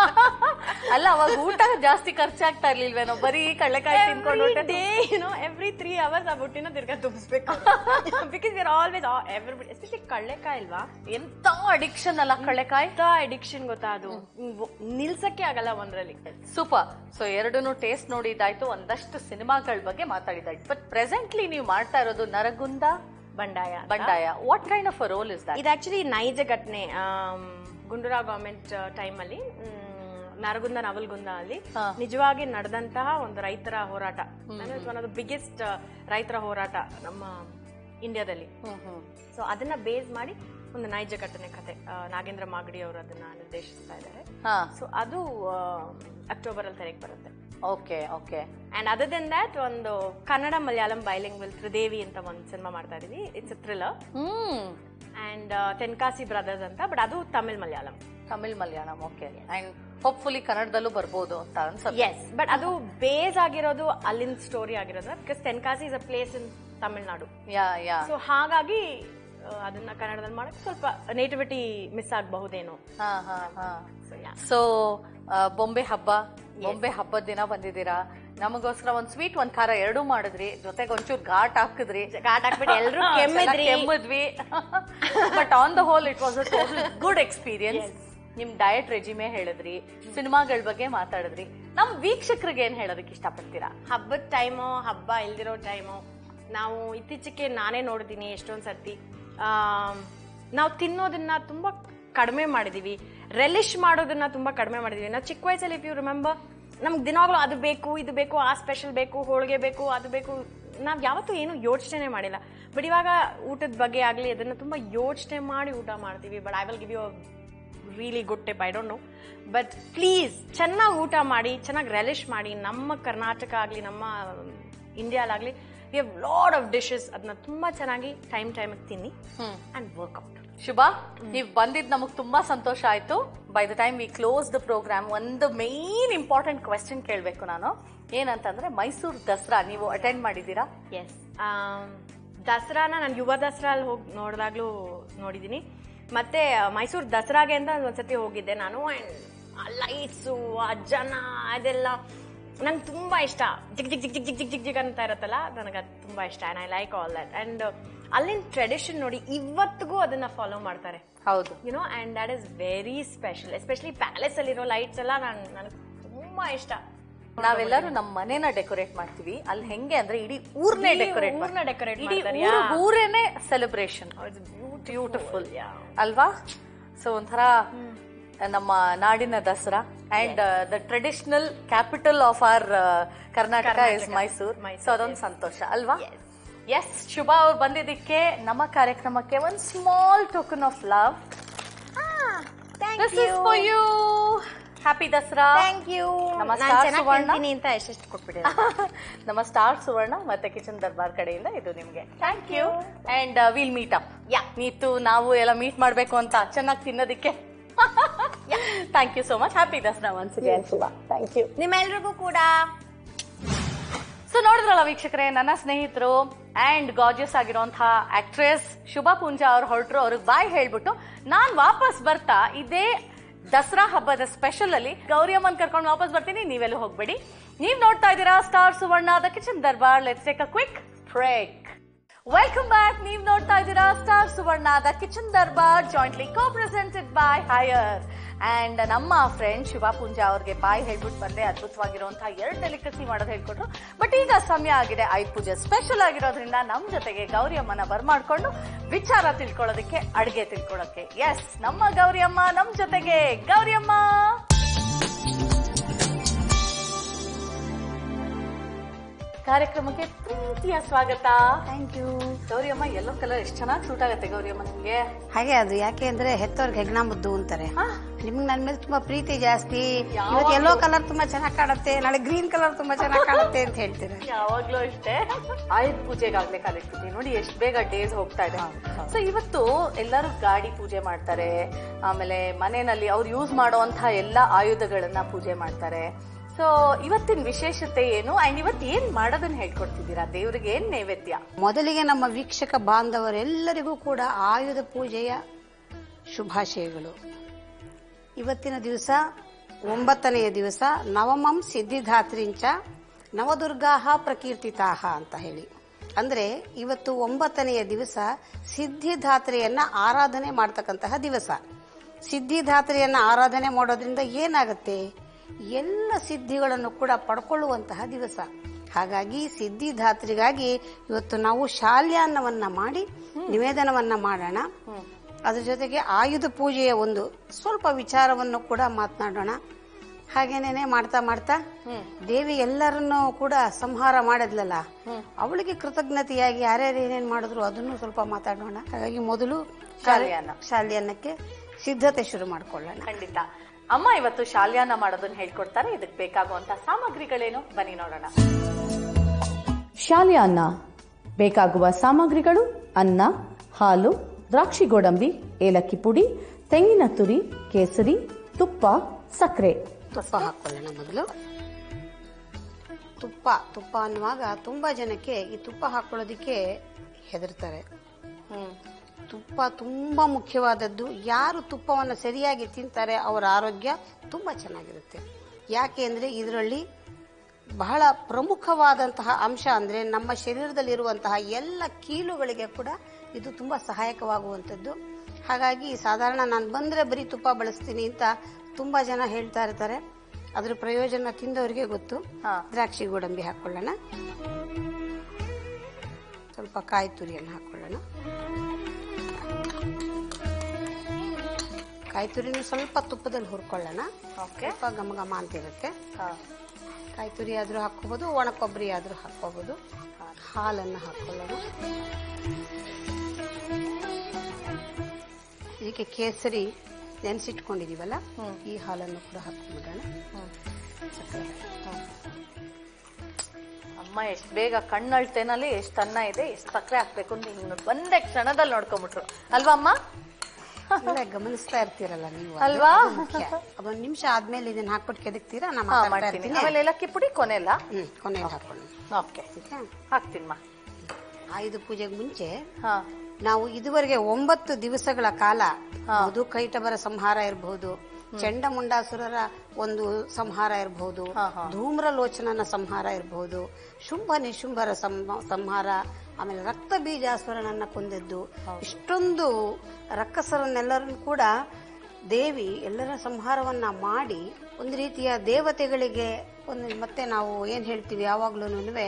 ಅಲ್ಲ ಅವಾಗ ಊಟ ಜಾಸ್ತಿ ಖರ್ಚಾಗ್ತಾ ಇರ್ಲಿಲ್ವೇನೋ ಬರೀ ಕಳ್ಳೆಕಾಯಿ ತಿನ್ಕೊಂಡು every day you know every three hours ಆ ಬುಟ್ಟಿನ ತಿರ್ಗಾ ತುಂಬಿಸ್ಬೇಕು because we're always every especially ಕಳ್ಳೆಕಾಯಿ ಅಲ್ವಾ ಎಂತ ಅಡಿಕ್ಷನ್ ಅಲ್ಲ ಕಳ್ಳೆಕಾಯಿ ಎಂತ ಅಡಿಕ್ಷನ್ ಗೊತ್ತಾ ಅದು ನಿಲ್ಸಕ್ಕೆ ಆಗಲ್ಲ ಒಂದ್ರಲ್ಲಿ ಸೂಪರ್ ಸೊ ಎರಡನ್ನೂ ಟೇಸ್ಟ್ ನೋಡಿದಾಯ್ತು ಒಂದಷ್ಟು ಸಿನಿಮಾಗಳ ಬಗ್ಗೆ ಮಾತಾಡಿದಾಯ್ತು ಬಟ್ ಪ್ರೆಸೆಂಟ್ಲಿ ನೀವು ಮಾಡ್ತಾ ಇರೋದು ನರಗುಂದ ಬಂಡಾಯ ಅಂತ. Bandaya what kind of a role is that ಇದು ಆಕ್ಚುಲಿ ನೈಜ ಘಟನೆ ಆಮ್, ಗುಂಡೂರಾವ್ ಗವರ್ಮೆಂಟ್ ಟೈಮ್ ಅಲ್ಲಿ ಮ್, ನರಗುಂದ ನವಲ್ಗುಂದ ಅಲ್ಲಿ ಹಾ. ನಿಜವಾಗಿ ನಡೆದಂತಹ ಒಂದು ರೈತರ ಹೋರಾಟ ಒನ್ ಆಫ್ ದ ಬಿಗ್ಗೆಸ್ಟ್ ರೈತರ ಹೋರಾಟ ನಮ್ಮ ಇಂಡಿಯಾದಲ್ಲಿ ಸೊ ಅದನ್ನ ಬೇಸ್ ಮಾಡಿ ಒಂದು ನೈಜ ಘಟನೆ ಕತೆ ಆ, ನಾಗೇಂದ್ರ ಮಾಗಡಿ ಅವರು ಅದನ್ನ ನಿರ್ದೇಶಿಸ್ತಾ ಇದ್ದಾರೆ ಹಾ ಸೊ ಅದು ಅಕ್ಟೋಬರ್ ಅಲ್ಲಿ ತೆರೆಗೆ ಬರುತ್ತೆ okay okay and other then that ಒಂದು ಕನ್ನಡ ಮಲಯಾಳಂ ಬೈಲಿಂಗ್ವಲ್ ತ್ರಿದೇವಿ ಅಂತ ಒಂದು ಸಿನಿಮಾ ಮಾಡ್ತಾ ಇದೀವಿ it's thriller hmm and Tenkasi brothers ಅಂತ ಬಟ್ ಅದು Tamil Malayalam Tamil Malayalam okay and hopefully ಕನ್ನಡದಲ್ಲೂ ಬರ್ಬೋದು ಅಂತ ಅನ್ಸುತ್ತೆ ಎಸ್ ಬಟ್ ಅದು ಬೇಸ್ ಆಗಿರೋದು ಅಲ್ಲಿನ ಸ್ಟೋರಿ ಆಗಿರೋದು because Tenkasi is a place in Tamil Nadu yeah yeah so ಹಾಗಾಗಿ ಆ, ಅದನ್ನ ಕನ್ನಡದಲ್ಲಿ ಮಾಡಕ್ ಸ್ವಲ್ಪ ನೇಟಿವಿಟಿ ಮಿಸ್ ಆಗಬಹುದೇನೋ ಹಾ ಹಾ ಹಾ ಸೊ ಯಾ ಸೊ ಬೊಂಬೆ ಹಬ್ಬ ಬೊಂಬೆ ಹಬ್ಬದ ದಿನ ಬಂದಿದ್ದೀರಾ ನಮಗೋಸ್ಕರ ಒಂದ್ ಸ್ವೀಟ್ ಒಂದ್ ಖಾರ ಎರಡೂ ಮಾಡಿದ್ರಿ ಜೊತೆಗೆ ಒಂಚೂರು ಘಾಟ್ ಹಾಕಿದ್ರಿ ಘಾಟ್ ಹಾಕ್ಬಿಟ್ಟು ಎಲ್ರು ಕೆಮ್ಮಿದ್ರಿ ಕೆಮ್ಮದ್ವಿ but on the whole it was a total good experience ನಿಮ್ ಡಯಟ್ ರೆಜಿಮೆ ಹೇಳಿದ್ರಿ ಸಿನಿಮಾಗಳ ಬಗ್ಗೆ ಮಾತಾಡಿದ್ರಿ ನಮ್ ವೀಕ್ಷಕರಿಗೆ ಏನ್ ಹೇಳೋದಕ್ಕೆ ಇಷ್ಟಪಡ್ತೀರಾ ಹಬ್ಬದ ಟೈಮು ಹಬ್ಬ ಇಲ್ದಿರೋ ಟೈಮು ನಾವು ಇತ್ತೀಚೆಗೆ ನಾನೇ ನೋಡಿದ್ದೀನಿ ಎಷ್ಟೊಂದು ಸರ್ತಿ ನಾವು ತಿನ್ನೋದನ್ನ ತುಂಬ ಕಡಿಮೆ ಮಾಡಿದೀವಿ ರೆಲಿಶ್ ಮಾಡೋದನ್ನ ತುಂಬ ಕಡಿಮೆ ಮಾಡಿದೀವಿ ನಾವು ಚಿಕ್ಕ ವಯಸ್ಸಲ್ಲಿ ಇಫ್ ಯು ರಿಮೆಂಬರ್ ನಮ್ಗೆ ದಿನಾಗ್ಲೂ ಅದು ಬೇಕು ಇದು ಬೇಕು ಆ ಸ್ಪೆಷಲ್ ಬೇಕು ಹೋಳಿಗೆ ಬೇಕು ಅದು ಬೇಕು ನಾವು ಯಾವತ್ತೂ ಏನು ಯೋಚನೆ ಮಾಡಿಲ್ಲ ಬಟ್ ಇವಾಗ ಊಟದ ಬಗ್ಗೆ ಆಗಲಿ ಅದನ್ನು ತುಂಬ ಯೋಚನೆ ಮಾಡಿ ಊಟ ಮಾಡ್ತೀವಿ but I will give you really good tip I don't know but please ಚೆನ್ನಾಗಿ ಊಟ ಮಾಡಿ ಚೆನ್ನಾಗಿ ರೆಲಿಶ್ ಮಾಡಿ ನಮ್ಮ ಕರ್ನಾಟಕ ಆಗಲಿ ನಮ್ಮ ಇಂಡಿಯಾಲಾಗಲಿ we have lot of dishes ಅದನ್ನ ತುಂಬ ಚೆನ್ನಾಗಿ ಟೈಮ್ ಟೈಮಿಗೆ ತಿನ್ನಿ ಹ್ಮ್ ಆ್ಯಂಡ್ ವರ್ಕ್ಔಟ್ ಶುಭ ನೀವ್ ಬಂದಿದ್ ನಮಗ್ ತುಂಬಾ ಸಂತೋಷ ಆಯ್ತು by the time we close the program ಒಂದು ಮೇನ್ ಇಂಪಾರ್ಟೆಂಟ್ ಕ್ವೆಶನ್ ಕೇಳಬೇಕು ನಾನು ಏನಂತಂದ್ರೆ ಮೈಸೂರು ದಸರಾ ನೀವು ಅಟೆಂಡ್ ಮಾಡಿದ್ದೀರಾ ಎಸ್ ದಸರಾನ ನಾನು ಯುವ ದಸರಾ ಅಲ್ಲಿ ಹೋಗಿ ನೋಡಿದಾಗ್ಲೂ ನೋಡಿದ್ದೀನಿ ಮತ್ತೆ ಮೈಸೂರು ದಸರಾಗೆ ಅಂತ ಒಂದ್ಸತಿ ಹೋಗಿದ್ದೆ ನಾನು ಆ್ಯಂಡ್ ಲೈಟ್ಸು ಆ ಜನ ಅದೆಲ್ಲ ನಂಗೆ ತುಂಬ ಇಷ್ಟ ಜಿಗ್ ಜಿಗ್ ಜಿಗ್ ಜಿಗ್ ಜಿಗ್ ಜಿಗ್ ಜಿಗ್ ಜಿಗ್ ಅಂತ ಇರುತ್ತಲ್ಲ ನನಗೆ ಅದು ತುಂಬ ಇಷ್ಟ and I like all that and ಅಲ್ಲಿನ ಟ್ರೆಡಿಷನ್ ನೋಡಿ ಇವತ್ತಿಗೂ ಅದನ್ನ ಫಾಲೋ ಮಾಡ್ತಾರೆ ಹೌದು you know and that is very special especially palace ಅಲ್ಲಿರೋ ಲೈಟ್ಸ್ ಎಲ್ಲ ನಾನು ನನಗೆ ತುಂಬಾ ಇಷ್ಟ ನಾವೆಲ್ಲರೂ ನಮ್ಮ ಮನೇನ ಡೆಕೋರೇಟ್ ಮಾಡ್ತೀವಿ ಅಲ್ಲಿ ಹೆಂಗೆ ಅಂದ್ರೆ ಇಡೀ ಊರ್ನೇ ಇಡೀ ಡೆಕೋರೇಟ್ ಊರ್ನ decorate ಇಡೀ ಮಾಡ್ತಾರೆ, ಊರು yeah. ಊರೇನೆ ಸೆಲೆಬ್ರೇಷನ್ ಬ್ಯೂಟಿಫುಲ್ ಅಲ್ವಾ ಸೊ ಒಂಥರ ನಮ್ಮ ನಾಡಿನ Dasara and the traditional capital of our Karnataka is Mysore so ಅದೊಂದು ಸಂತೋಷ ಅಲ್ವಾ ಎಸ್ ಶುಭ ಅವ್ರು ಬಂದಿದ್ದಕ್ಕೆ ನಮ್ಮ ಕಾರ್ಯಕ್ರಮಕ್ಕೆ ಒಂದು small token of love this is for you happy Dasara thank you ನಮ್ಮ ನಾನು ಸ್ಟಾರ್ ಚೆನ್ನಾಗಿ ಸುವರ್ಣ. ತಿಂತೀನಿ ಅಂತ ಎಷ್ಟೆಷ್ಟು ಕೊಟ್ಬಿಟ್ಟಿದ್ದಾರೆ ನಮ್ಮ ಸ್ಟಾರ್ ಸುವರ್ಣ ಮತ್ತೆ ಕಿಚನ್ ದರ್ಬಾರ್ ಕಡೆಯಿಂದ ಇದು ನಿಮ್ಗೆ thank you and will meet up yeah ನೀತು ನಾವು ಎಲ್ಲ ಮೀಟ್ ಮಾಡ್ಬೇಕು ಅಂತ ಚೆನ್ನಾಗಿ ತಿನ್ನೋದಿಕ್ಕೆ thank you so much happy Dasara once again Shubha thank you ನಿಮ್ಮೆಲ್ರಿಗೂ ಕೂಡ ಸೊ ನೋಡಿದ್ರಲ್ಲ ವೀಕ್ಷಕರೇ ನನ್ನ ಸ್ನೇಹಿತರು ಅಂಡ್ ಗಾರ್ಜಿಯಸ್ ಆಗಿರುವಂತಹ ಆಕ್ಟ್ರೆಸ್ ಶುಭಾ ಪೂಂಜಾ ಅವ್ರು ಹೊರಟ್ರು ಅವ್ರಿಗೆ ಬಾಯ್ ಹೇಳ್ಬಿಟ್ಟು ನಾನ್ ವಾಪಸ್ ಬರ್ತಾ ಇದೇ ದಸರಾ ಹಬ್ಬದ ಸ್ಪೆಷಲ್ ಅಲ್ಲಿ ಗೌರಿ ಅಮ್ಮನ್ ಕರ್ಕೊಂಡು ವಾಪಸ್ ಬರ್ತೀನಿ ನೀವೆಲ್ಲೂ ಹೋಗ್ಬೇಡಿ ನೀವ್ ನೋಡ್ತಾ ಇದ್ದೀರಾ star Suvarna the kitchen Darbar let's take a quick break welcome back ನೀವ್ ನೋಡ್ತಾ ಇದ್ದೀರಾ star Suvarna the kitchen Darbar jointly co presented by Haier and ನಮ್ಮ ಫ್ರೆಂಡ್ ಶಿವಾ ಪೂಂಜಾ ಅವ್ರಿಗೆ ಬಾಯ್ ಹೇಳ್ಬಿಟ್ಟು ಬಂದೆ ಅದ್ಭುತವಾಗಿರುವಂತಹ ಎರಡು ಡೆಲಿಕಸಿ ಮಾಡೋದು ಹೇಳ್ಕೊಟ್ರು ಬಟ್ ಈಗ ಸಮಯ ಆಗಿದೆ ಆಯುಧ ಪೂಜೆ ಸ್ಪೆಷಲ್ ಆಗಿರೋದ್ರಿಂದ ನಮ್ ಜೊತೆಗೆ ಗೌರಿ ಅಮ್ಮನ ಬರ್ಮಾಡ್ಕೊಂಡು ವಿಚಾರ ತಿಳ್ಕೊಳ್ಳೋದಕ್ಕೆ ಅಡ್ಗೆ ತಿಳ್ಕೊಳ್ಳೋಕೆ ಎಸ್ ನಮ್ಮ ಗೌರಿ ಅಮ್ಮ ನಮ್ ಜೊತೆಗೆ ಗೌರಿ ಅಮ್ಮ ಕಾರ್ಯಕ್ರಮಕ್ಕೆ ಪ್ರೀತಿಯ ಸ್ವಾಗತ ಥ್ಯಾಂಕ್ ಯು ಗೌರಿ ಅಮ್ಮ ಎಲ್ಲೋ ಕಲರ್ ಎಷ್ಟು ಚೆನ್ನಾಗಿ ಸೂಟ್ ಆಗುತ್ತೆ ಗೌರಿ ಅಮ್ಮ ನಿಮ್ಗೆ ಹಾಗೆ ಅದು ಯಾಕೆ ಅಂದ್ರೆ ಹೆತ್ತವ್ರಿಗೆ ಹೆಗ್ನ ಮುದ್ದು ಅಂತಾರೆ ಹಾ? ನಿಮ್ಗೆ ನನ್ ಮೇಲೆ ತುಂಬಾ ಪ್ರೀತಿ ಜಾಸ್ತಿ ಯಾವಾಗ್ಲೂ. ಇವತ್ತು ಎಲ್ಲೋ ಕಲರ್ ತುಂಬಾ ಚೆನ್ನಾಗಿ ಕಾಣುತ್ತೆ ನಾಳೆ ಗ್ರೀನ್ ಕಲರ್ ತುಂಬಾ ಚೆನ್ನಾಗಿ ಕಾಣುತ್ತೆ ಅಂತ ಹೇಳ್ತೀರಾ ಯಾವಾಗ್ಲೂ ಅಷ್ಟೇ ಆಯುಧ ಪೂಜೆಗಾಗ್ಲೇ ಕಾಲಿಟ್ಟಿದ್ವಿ ನೋಡಿ ಎಷ್ಟು ಬೇಗ ಡೇಸ್ ಹೋಗ್ತಾ ಇದೆ ಸೊ ಇವತ್ತು ಎಲ್ಲರೂ ಗಾಡಿ ಪೂಜೆ ಮಾಡ್ತಾರೆ ಆಮೇಲೆ ಮನೆಯಲ್ಲಿ ಅವ್ರು ಯೂಸ್ ಮಾಡುವಂತಹ ಎಲ್ಲ ಆಯುಧಗಳನ್ನ ಪೂಜೆ ಮಾಡ್ತಾರೆ ಸೊ ಇವತ್ತಿನ ವಿಶೇಷತೆ ಏನು ಅಂಡ್ ಇವತ್ತು ಏನ್ ಮಾಡೋದನ್ನ ಹೇಳ್ಕೊಡ್ತಿದ್ದೀರಾ ದೇವ್ರಿಗೆ ಏನ್ ನೈವೇದ್ಯ ಮೊದಲಿಗೆ ನಮ್ಮ ವೀಕ್ಷಕ ಬಾಂಧವರೆಲ್ಲರಿಗೂ ಕೂಡ ಆಯುಧ ಪೂಜೆಯ ಶುಭಾಶಯಗಳು ಇವತ್ತಿನ ದಿವಸ ಒಂಬತ್ತನೆಯ ದಿವಸ ನವಮಂ ಸಿದ್ಧಿಧಾತ್ರಿಂಚ ನವದುರ್ಗಾಹ ಪ್ರಕೀರ್ತಿತಾಹ ಅಂತ ಹೇಳಿ ಅಂದ್ರೆ ಇವತ್ತು ಒಂಬತ್ತನೆಯ ದಿವಸ ಸಿದ್ಧಿಧಾತ್ರೆಯನ್ನ ಆರಾಧನೆ ಮಾಡ್ತಕ್ಕಂತಹ ದಿವಸ ಸಿದ್ಧಿಧಾತ್ರೆಯನ್ನ ಆರಾಧನೆ ಮಾಡೋದ್ರಿಂದ ಏನಾಗುತ್ತೆ ಎಲ್ಲ ಸಿದ್ಧಿಗಳನ್ನು ಕೂಡ ಪಡ್ಕೊಳ್ಳುವಂತಹ ದಿವಸ ಹಾಗಾಗಿ ಸಿದ್ಧಿಧಾತ್ರಿಗಾಗಿ ಇವತ್ತು ನಾವು ಶಾಲ್ಯಾನ್ನವನ್ನ ಮಾಡಿ ನಿವೇದನವನ್ನ ಮಾಡೋಣ ಅದ್ರ ಜೊತೆಗೆ ಆಯುಧ ಪೂಜೆಯ ಒಂದು ಸ್ವಲ್ಪ ವಿಚಾರವನ್ನು ಕೂಡ ಮಾತನಾಡೋಣ ಹಾಗೇನೇನೆ ಮಾಡ್ತಾ ಮಾಡ್ತಾ ದೇವಿ ಎಲ್ಲರನ್ನೂ ಕೂಡ ಸಂಹಾರ ಮಾಡಿದ್ಲಲ್ಲ ಅವಳಿಗೆ ಕೃತಜ್ಞತೆಯಾಗಿ ಯಾರ್ಯಾರು ಏನೇನ್ ಮಾಡಿದ್ರು ಅದನ್ನು ಸ್ವಲ್ಪ ಮಾತಾಡೋಣ ಹಾಗಾಗಿ ಮೊದಲು ಶಾಲ್ಯಾನ್ನ. ಶಾಲ್ಯಾನ್ನಕ್ಕೆ ಸಿದ್ಧತೆ ಶುರು ಮಾಡ್ಕೊಳ್ಳೋಣ ಖಂಡಿತ ಅಮ್ಮ ಇವತ್ತು ಶಾಲ್ಯಾನ ಮಾಡೋದನ್ನ ಹೇಳ್ಕೊಡ್ತಾರೆ ಇದಕ್ಕೆ ಬೇಕಾಗುವಂತ ಸಾಮಗ್ರಿಗಳೇನು ಬನ್ನಿ ನೋಡೋಣ ಶಾಲೆ ಅನ್ನ ಬೇಕಾಗುವ ಸಾಮಗ್ರಿಗಳು ಅನ್ನ ಹಾಲು ದ್ರಾಕ್ಷಿ ಗೋಡಂಬಿ ಏಲಕ್ಕಿ ಪುಡಿ ತೆಂಗಿನ ತುರಿ ಕೇಸರಿ ತುಪ್ಪ ಸಕ್ಕರೆ ತುಪ್ಪ ಹಾಕೊಳ್ಳೋಣ ಮೊದಲು ತುಪ್ಪ ತುಪ್ಪ ಅನ್ನುವಾಗ ತುಂಬಾ ಜನಕ್ಕೆ ಈ ತುಪ್ಪ ಹಾಕೊಳ್ಳೋದಿಕ್ಕೆ ಹೆದರ್ತಾರೆ ಹ್ಮ್ ತುಪ್ಪ ತುಂಬಾ ಮುಖ್ಯವಾದದ್ದು ಯಾರು ತುಪ್ಪವನ್ನು ಸರಿಯಾಗಿ ತಿಂತಾರೆ ಅವರ ಆರೋಗ್ಯ ತುಂಬಾ ಚೆನ್ನಾಗಿರುತ್ತೆ ಯಾಕೆ ಅಂದ್ರೆ ಇದರಲ್ಲಿ ಬಹಳ ಪ್ರಮುಖವಾದಂತಹ ಅಂಶ ಅಂದ್ರೆ ನಮ್ಮ ಶರೀರದಲ್ಲಿರುವಂತಹ ಎಲ್ಲ ಕೀಲುಗಳಿಗೆ ಕೂಡ ಇದು ತುಂಬಾ ಸಹಾಯಕವಾಗುವಂಥದ್ದು ಹಾಗಾಗಿ ಸಾಧಾರಣ ನಾನು ಬಂದ್ರೆ ಬರೀ ತುಪ್ಪ ಬಳಸ್ತೀನಿ ಅಂತ ತುಂಬಾ ಜನ ಹೇಳ್ತಾ ಇರ್ತಾರೆ ಅದ್ರ ಪ್ರಯೋಜನ ತಿಂದವರಿಗೆ ಗೊತ್ತು ಹಾ. ದ್ರಾಕ್ಷಿ ಗೋಡಂಬಿ ಹಾಕೊಳ್ಳೋಣ ಸ್ವಲ್ಪ ಕಾಯಿ ತುರಿಯನ್ನು ಹಾಕೊಳ್ಳೋಣ ಕಾಯಿ ತುರಿನ ಸ್ವಲ್ಪ ತುಪ್ಪದಲ್ಲಿ ಹುರ್ಕೊಳ್ಳೋಣ ಓಕೆ ಸ್ವಲ್ಪ ಘಮ ಘಮ ಅಂತಿರುತ್ತೆ ಕಾಯಿ ತುರಿ ಆದ್ರೂ ಹಾಕೋಬಹುದು ಒಣ ಕೊಬ್ಬರಿ ಆದ್ರೂ ಹಾಕೋಬಹುದು ಹಾಲನ್ನು ಹಾಕೊಳ್ಳೋಣ ಇದಕ್ಕೆ ಕೇಸರಿ ನೆನೆಸಿಟ್ಕೊಂಡಿದೀವಲ್ಲ ಈ ಹಾಲನ್ನು ಕೂಡ ಹಾಕೊಂಡ್ಬಿಡೋಣ ಅಮ್ಮ ಎಷ್ಟು ಬೇಗ ಕಣ್ಣಳ್ತೇನಲ್ಲಿ ಎಷ್ಟು ಅನ್ನ ಇದೆ ಎಷ್ಟು ಸಕ್ಕರೆ ಹಾಕ್ಬೇಕು ಅಂತ ಹಿಂಗ್ ಒಂದೇ ಕ್ಷಣದಲ್ಲಿ ನೋಡ್ಕೊಂಬಿಟ್ರು ಅಲ್ವಾ ಅಮ್ಮ ಇಲ್ಲ, ಗಮನಿಸ್ತಾ ಇರ್ತೀರಲ್ಲ ನೀವು ಅಲ್ವಾ? ಅದೊಂದು ನಿಮಿಷ ಆದ್ಮೇಲೆ ಇದನ್ನ ಹಾಕ್ಬಿಟ್ಟು ಕೆದಕ್ತೀರಾ ನಾ ಹಾ ಮಾತಾಡ್ತಾ ಮಾಡ್ತೀನಿ ಇರ್ತೀನಿ ಆಮೇಲೆ ಏಲಕ್ಕಿ ಪುಡಿ ಕೊನೆಲ್ಲ ಹ್ಮ್ ಕೊನೆಯಲ್ಲಿ ಹಾಕೊಳ್ಳೋಣ ಓಕೆ ಆಯ್ತಾ? ಹಾಕ್ತೀನಮ್ಮ ಆಯುಧ ಪೂಜೆಗೆ ಮುಂಚೆ ಹಾ ನಾವು ಇದುವರೆಗೆ ಒಂಬತ್ತು ದಿವಸಗಳ ಕಾಲ ಮಧುಕೈಟಬರ ಸಂಹಾರ ಇರಬಹುದು ಚಂಡಮುಂಡಾಸುರರ ಒಂದು ಸಂಹಾರ ಇರಬಹುದು ಹಾ, ಹಾ. ಧೂಮ್ರಲೋಚನನ ಸಂಹಾರ ಇರಬಹುದು ಶುಂಭ ನಿಶುಂಭರ ಸಂ- ಸಂಹಾರ ಆಮೇಲೆ ರಕ್ತ ಬೀಜಾಸುರನನ್ನ ಕೊಂದದ್ದು ಇಷ್ಟೊಂದು ರಕ್ಕಸರನ್ನೆಲ್ಲರನ್ನು ಕೂಡ ದೇವಿ ಎಲ್ಲರ ಸಂಹಾರವನ್ನ ಮಾಡಿ ಒಂದು ರೀತಿಯ ದೇವತೆಗಳಿಗೆ ಒಂದು ಮತ್ತೆ ನಾವು ಏನ್ ಹೇಳ್ತೀವಿ ಯಾವಾಗ್ಲೂ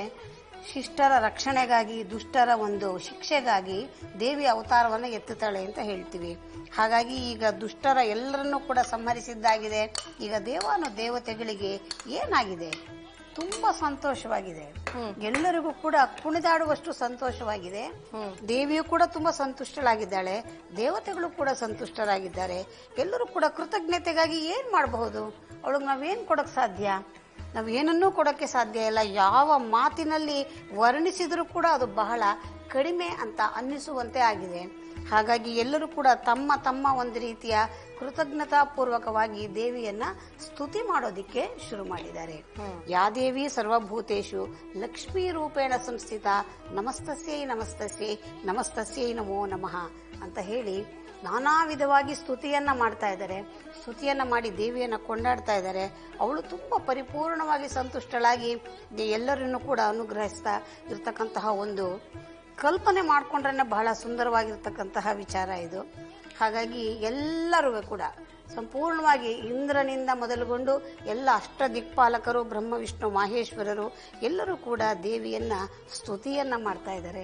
ಶಿಷ್ಟರ ರಕ್ಷಣೆಗಾಗಿ ದುಷ್ಟರ ಒಂದು ಶಿಕ್ಷೆಗಾಗಿ ದೇವಿ ಅವತಾರವನ್ನು ಎತ್ತುತ್ತಾಳೆ ಅಂತ ಹೇಳ್ತೀವಿ ಹಾಗಾಗಿ ಈಗ ದುಷ್ಟರ ಎಲ್ಲರನ್ನೂ ಕೂಡ ಸಂಹರಿಸಿದ್ದಾಗಿದೆ ಈಗ ದೇವಾನು ದೇವತೆಗಳಿಗೆ ಏನಾಗಿದೆ ತುಂಬಾ ಸಂತೋಷವಾಗಿದೆ ಎಲ್ಲರಿಗೂ ಕೂಡ ಕುಣಿದಾಡುವಷ್ಟು ಸಂತೋಷವಾಗಿದೆ ದೇವಿಯು ಕೂಡ ತುಂಬಾ ಸಂತುಷ್ಟಳಾಗಿದ್ದಾಳೆ ದೇವತೆಗಳು ಕೂಡ ಸಂತುಷ್ಟರಾಗಿದ್ದಾರೆ ಎಲ್ಲರೂ ಕೂಡ ಕೃತಜ್ಞತೆಗಾಗಿ ಏನ್ ಮಾಡಬಹುದು ಅವಳಿಗೆ ನಾವೇನ್ ಕೊಡಕ್ ಸಾಧ್ಯ ನಾವು ಏನನ್ನೂ ಕೊಡಕ್ಕೆ ಸಾಧ್ಯ ಇಲ್ಲ ಯಾವ ಮಾತಿನಲ್ಲಿ ವರ್ಣಿಸಿದರೂ ಕೂಡ ಅದು ಬಹಳ ಕಡಿಮೆ ಅಂತ ಅನ್ನಿಸುವಂತೆ ಆಗಿದೆ ಹಾಗಾಗಿ ಎಲ್ಲರೂ ಕೂಡ ತಮ್ಮ ತಮ್ಮ ಒಂದು ರೀತಿಯ ಕೃತಜ್ಞತಾಪೂರ್ವಕವಾಗಿ ದೇವಿಯನ್ನ ಸ್ತುತಿ ಮಾಡೋದಿಕ್ಕೆ ಶುರು ಮಾಡಿದ್ದಾರೆ ಯಾ ದೇವಿ ಸರ್ವಭೂತೇಶು ಲಕ್ಷ್ಮೀ ರೂಪೇಣ ಸಂಸ್ಥಿತ ನಮಸ್ತಸ್ಯೈ ನಮಸ್ತಸ್ಯೈ ನಮಸ್ತಸ್ಯೈ ನಮೋ ನಮಃ ಅಂತ ಹೇಳಿ ನಾನಾ ವಿಧವಾಗಿ ಸ್ತುತಿಯನ್ನ ಮಾಡ್ತಾ ಇದ್ದಾರೆ ಸ್ತುತಿಯನ್ನ ಮಾಡಿ ದೇವಿಯನ್ನ ಕೊಂಡಾಡ್ತಾ ಇದ್ದಾರೆ ಅವಳು ತುಂಬಾ ಪರಿಪೂರ್ಣವಾಗಿ ಸಂತುಷ್ಟಳಾಗಿ ಎಲ್ಲರನ್ನು ಕೂಡ ಅನುಗ್ರಹಿಸ್ತಾ ಇರ್ತಕ್ಕಂತಹ ಒಂದು ಕಲ್ಪನೆ ಮಾಡ್ಕೊಂಡ್ರೆ ಬಹಳ ಸುಂದರವಾಗಿರ್ತಕ್ಕಂತಹ ವಿಚಾರ ಇದು ಹಾಗಾಗಿ ಎಲ್ಲರೂ ಕೂಡ ಸಂಪೂರ್ಣವಾಗಿ ಇಂದ್ರನಿಂದ ಮೊದಲುಗೊಂಡು ಎಲ್ಲ ಅಷ್ಟ ದಿಕ್ಪಾಲಕರು ಬ್ರಹ್ಮ ವಿಷ್ಣು ಮಾಹೇಶ್ವರರು ಎಲ್ಲರೂ ಕೂಡ ದೇವಿಯನ್ನ ಸ್ತುತಿಯನ್ನ ಮಾಡ್ತಾ ಇದ್ದಾರೆ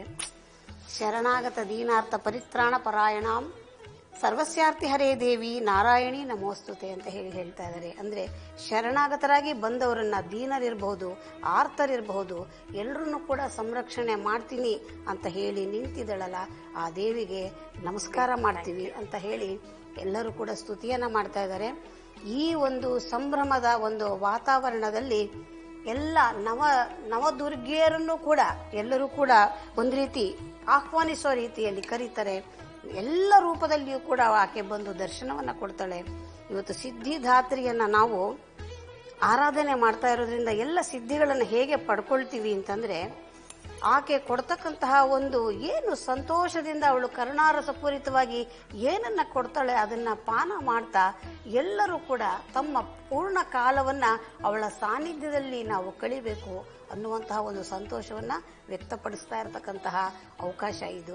ಶರಣಾಗತ ದೀನಾರ್ಥ ಪರಿತ್ರಾಣ ಪರಾಯಣಾಂ ಸರ್ವಸ್ಯಾರ್ಥಿ ಹರೇ ದೇವಿ ನಾರಾಯಣಿ ನಮೋಸ್ತುತೆ ಅಂತ ಹೇಳಿ ಹೇಳ್ತಾ ಇದ್ದಾರೆ ಅಂದ್ರೆ ಶರಣಾಗತರಾಗಿ ಬಂದವರನ್ನ ದೀನರಿರಬಹುದು ಆರ್ತರಿರಬಹುದು ಎಲ್ಲರನ್ನು ಕೂಡ ಸಂರಕ್ಷಣೆ ಮಾಡ್ತೀನಿ ಅಂತ ಹೇಳಿ ನಿಂತಿದ್ದಳಲ್ಲ ಆ ದೇವಿಗೆ ನಮಸ್ಕಾರ ಮಾಡ್ತೀವಿ ಅಂತ ಹೇಳಿ ಎಲ್ಲರೂ ಕೂಡ ಸ್ತುತಿಯನ್ನ ಮಾಡ್ತಾ ಇದ್ದಾರೆ ಈ ಒಂದು ಸಂಭ್ರಮದ ಒಂದು ವಾತಾವರಣದಲ್ಲಿ ಎಲ್ಲ ನವ ನವದುರ್ಗಿಯರನ್ನು ಕೂಡ ಎಲ್ಲರೂ ಕೂಡ ಒಂದು ರೀತಿ ಆಹ್ವಾನಿಸೋ ರೀತಿಯಲ್ಲಿ ಕರೀತಾರೆ ಎಲ್ಲ ರೂಪದಲ್ಲಿಯೂ ಕೂಡ ಆಕೆ ಬಂದು ದರ್ಶನವನ್ನ ಕೊಡ್ತಾಳೆ ಇವತ್ತು ಸಿದ್ಧಿದಾತ್ರಿಯನ್ನ ನಾವು ಆರಾಧನೆ ಮಾಡ್ತಾ ಇರೋದ್ರಿಂದ ಎಲ್ಲ ಸಿದ್ಧಿಗಳನ್ನು ಹೇಗೆ ಪಡ್ಕೊಳ್ತೀವಿ ಅಂತಂದ್ರೆ ಆಕೆ ಕೊಡ್ತಕ್ಕಂತಹ ಒಂದು ಏನು ಸಂತೋಷದಿಂದ ಅವಳು ಕರುಣಾರಸಪೂರಿತವಾಗಿ ಏನನ್ನ ಕೊಡ್ತಾಳೆ ಅದನ್ನ ಪಾನ ಮಾಡ್ತಾ ಎಲ್ಲರೂ ಕೂಡ ತಮ್ಮ ಪೂರ್ಣ ಕಾಲವನ್ನ ಅವಳ ಸಾನ್ನಿಧ್ಯದಲ್ಲಿ ನಾವು ಕಳಿಬೇಕು ಅನ್ನುವಂತಹ ಒಂದು ಸಂತೋಷವನ್ನ ವ್ಯಕ್ತಪಡಿಸ್ತಾ ಇರತಕ್ಕಂತಹ ಅವಕಾಶ ಇದು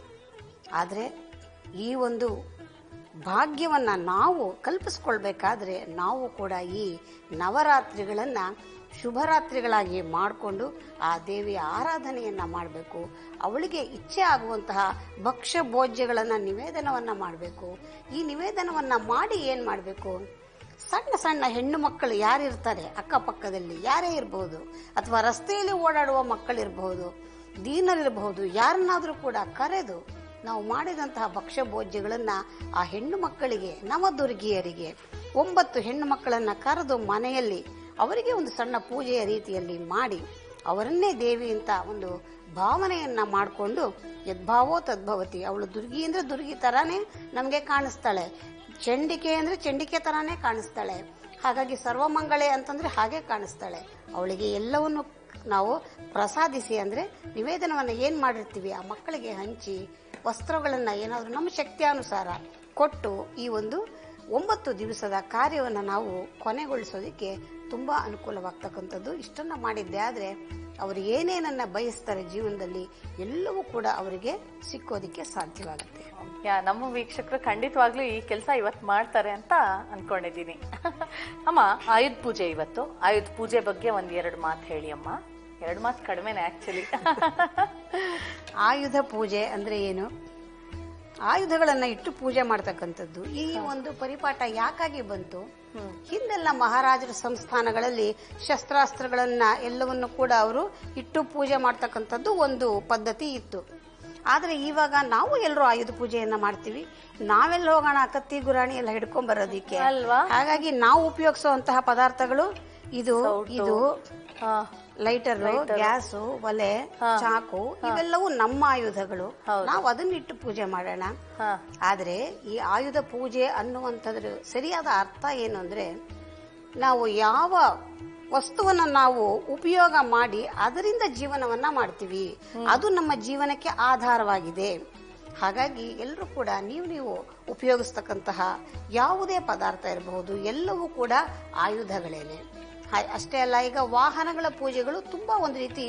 ಆದರೆ ಈ ಒಂದು ಭಾಗ್ಯವನ್ನ ನಾವು ಕಲ್ಪಿಸ್ಕೊಳ್ಬೇಕಾದ್ರೆ ನಾವು ಕೂಡ ಈ ನವರಾತ್ರಿಗಳನ್ನ ಶುಭರಾತ್ರಿಗಳಾಗಿ ಮಾಡಿಕೊಂಡು ಆ ದೇವಿಯ ಆರಾಧನೆಯನ್ನ ಮಾಡಬೇಕು ಅವಳಿಗೆ ಇಚ್ಛೆ ಆಗುವಂತಹ ಭಕ್ಷ್ಯ ಭೋಜ್ಯಗಳನ್ನ ನಿವೇದನವನ್ನ ಮಾಡಬೇಕು ಈ ನಿವೇದನವನ್ನ ಮಾಡಿ ಏನ್ ಮಾಡಬೇಕು ಸಣ್ಣ ಸಣ್ಣ ಹೆಣ್ಣು ಮಕ್ಕಳು ಯಾರಿರ್ತಾರೆ ಅಕ್ಕಪಕ್ಕದಲ್ಲಿ ಯಾರೇ ಇರಬಹುದು ಅಥವಾ ರಸ್ತೆಯಲ್ಲಿ ಓಡಾಡುವ ಮಕ್ಕಳಿರಬಹುದು ದೀನರಿರಬಹುದು ಯಾರನ್ನಾದ್ರೂ ಕೂಡ ಕರೆದು ನಾವು ಮಾಡಿದಂತಹ ಭಕ್ಷ್ಯ ಭೋಜ್ಯಗಳನ್ನ ಆ ಹೆಣ್ಣು ಮಕ್ಕಳಿಗೆ ನವದುರ್ಗಿಯರಿಗೆ ಒಂಬತ್ತು ಹೆಣ್ಣು ಮಕ್ಕಳನ್ನ ಕರೆದು ಮನೆಯಲ್ಲಿ ಅವರಿಗೆ ಒಂದು ಸಣ್ಣ ಪೂಜೆಯ ರೀತಿಯಲ್ಲಿ ಮಾಡಿ ಅವರನ್ನೇ ದೇವಿ ಅಂತ ಒಂದು ಭಾವನೆಯನ್ನ ಮಾಡಿಕೊಂಡು ಯದ್ಭಾವೋ ತದ್ಭವತಿ ಅವಳು ದುರ್ಗಿ ಅಂದ್ರೆ ದುರ್ಗಿ ತರಾನೇ ನಮಗೆ ಕಾಣಿಸ್ತಾಳೆ ಚಂಡಿಕೆ ಅಂದ್ರೆ ಚಂಡಿಕೆ ತರಾನೇ ಕಾಣಿಸ್ತಾಳೆ ಹಾಗಾಗಿ ಸರ್ವಮಂಗಳೆ ಅಂತಂದ್ರೆ ಹಾಗೆ ಕಾಣಿಸ್ತಾಳೆ ಅವಳಿಗೆ ಎಲ್ಲವನ್ನು ನಾವು ಪ್ರಸಾದಿಸಿ ಅಂದ್ರೆ ನಿವೇದನವನ್ನ ಏನ್ ಮಾಡಿರ್ತೀವಿ ಆ ಮಕ್ಕಳಿಗೆ ಹಂಚಿ ವಸ್ತ್ರಗಳನ್ನ ಏನಾದ್ರೂ ನಮ್ಮ ಶಕ್ತಿಯಾನುಸಾರ ಕೊಟ್ಟು ಈ ಒಂದು ಒಂಬತ್ತು ದಿವಸದ ಕಾರ್ಯವನ್ನ ನಾವು ಕೊನೆಗೊಳಿಸೋದಕ್ಕೆ ತುಂಬಾ ಅನುಕೂಲವಾಗ್ತಕ್ಕಂಥದ್ದು ಇಷ್ಟನ್ನ ಮಾಡಿದ್ದೆ ಆದ್ರೆ ಅವರು ಏನೇನನ್ನ ಬಯಸ್ತಾರೆ ಜೀವನದಲ್ಲಿ ಎಲ್ಲವೂ ಕೂಡ ಅವರಿಗೆ ಸಿಕ್ಕೋದಿಕ್ಕೆ ಸಾಧ್ಯವಾಗುತ್ತೆ ಯಾ ನಮ್ಮ ವೀಕ್ಷಕರು ಖಂಡಿತವಾಗ್ಲೂ ಈ ಕೆಲಸ ಇವತ್ತು ಮಾಡ್ತಾರೆ ಅಂತ ಅನ್ಕೊಂಡಿದ್ದೀನಿ ಅಮ್ಮ ಆಯುಧ ಪೂಜೆ ಇವತ್ತು ಆಯುಧ ಪೂಜೆ ಬಗ್ಗೆ ಒಂದ್ ಎರಡು ಮಾತು ಹೇಳಿ ಅಮ್ಮ ಎರಡು ಮಾತು ಕಡಿಮೆನೆ ಆಕ್ಚುಲಿ ಆಯುಧ ಪೂಜೆ ಅಂದ್ರೆ ಏನು ಆಯುಧಗಳನ್ನ ಇಟ್ಟು ಪೂಜೆ ಮಾಡ್ತಕ್ಕಂಥದ್ದು ಈ ಒಂದು ಪರಿಪಾಠ ಯಾಕಾಗಿ ಬಂತು ಹಿಂದೆಲ್ಲ ಮಹಾರಾಜರ ಸಂಸ್ಥಾನಗಳಲ್ಲಿ ಶಸ್ತ್ರಾಸ್ತ್ರಗಳನ್ನ ಎಲ್ಲವನ್ನು ಕೂಡ ಅವರು ಇಟ್ಟು ಪೂಜೆ ಮಾಡ್ತಕ್ಕಂಥದ್ದು ಒಂದು ಪದ್ಧತಿ ಇತ್ತು ಆದ್ರೆ ಇವಾಗ ನಾವು ಎಲ್ಲರೂ ಆಯುಧ ಪೂಜೆಯನ್ನ ಮಾಡ್ತೀವಿ ನಾವೆಲ್ಲ ಹೋಗೋಣ ಕತ್ತಿ ಗುರಾಣಿ ಎಲ್ಲ ಹಿಡ್ಕೊಂಡ್ ಬರೋದಿಕ್ಕೆ ಅಲ್ವಾ? ಹಾಗಾಗಿ ನಾವು ಉಪಯೋಗಿಸುವಂತಹ ಪದಾರ್ಥಗಳು ಇದು ಇದು ಲೈಟರ್ ಗ್ಯಾಸು ಒಲೆ ಚಾಕು ಇವೆಲ್ಲವೂ ನಮ್ಮ ಆಯುಧಗಳು ನಾವು ಅದನ್ನ ಇಟ್ಟು ಪೂಜೆ ಮಾಡೋಣ ಹಾ ಆದ್ರೆ ಈ ಆಯುಧ ಪೂಜೆ ಅನ್ನುವಂಥದ್ರ ಸರಿಯಾದ ಅರ್ಥ ಏನು ಅಂದ್ರೆ ನಾವು ಯಾವ ವಸ್ತುವನ್ನ ನಾವು ಉಪಯೋಗ ಮಾಡಿ ಅದರಿಂದ ಜೀವನವನ್ನ ಮಾಡ್ತೀವಿ ಅದು ನಮ್ಮ ಜೀವನಕ್ಕೆ ಆಧಾರವಾಗಿದೆ ಹಾಗಾಗಿ ಎಲ್ಲರೂ ಕೂಡ ನೀವು ನೀವು ಉಪಯೋಗಿಸ್ತಕ್ಕಂತಹ ಯಾವುದೇ ಪದಾರ್ಥ ಇರಬಹುದು ಎಲ್ಲವೂ ಕೂಡ ಆಯುಧಗಳೇನೆ ಹಾ- ಅಷ್ಟೇ ಅಲ್ಲ ಈಗ ವಾಹನಗಳ ಪೂಜೆಗಳು ತುಂಬಾ ಒಂದು ರೀತಿ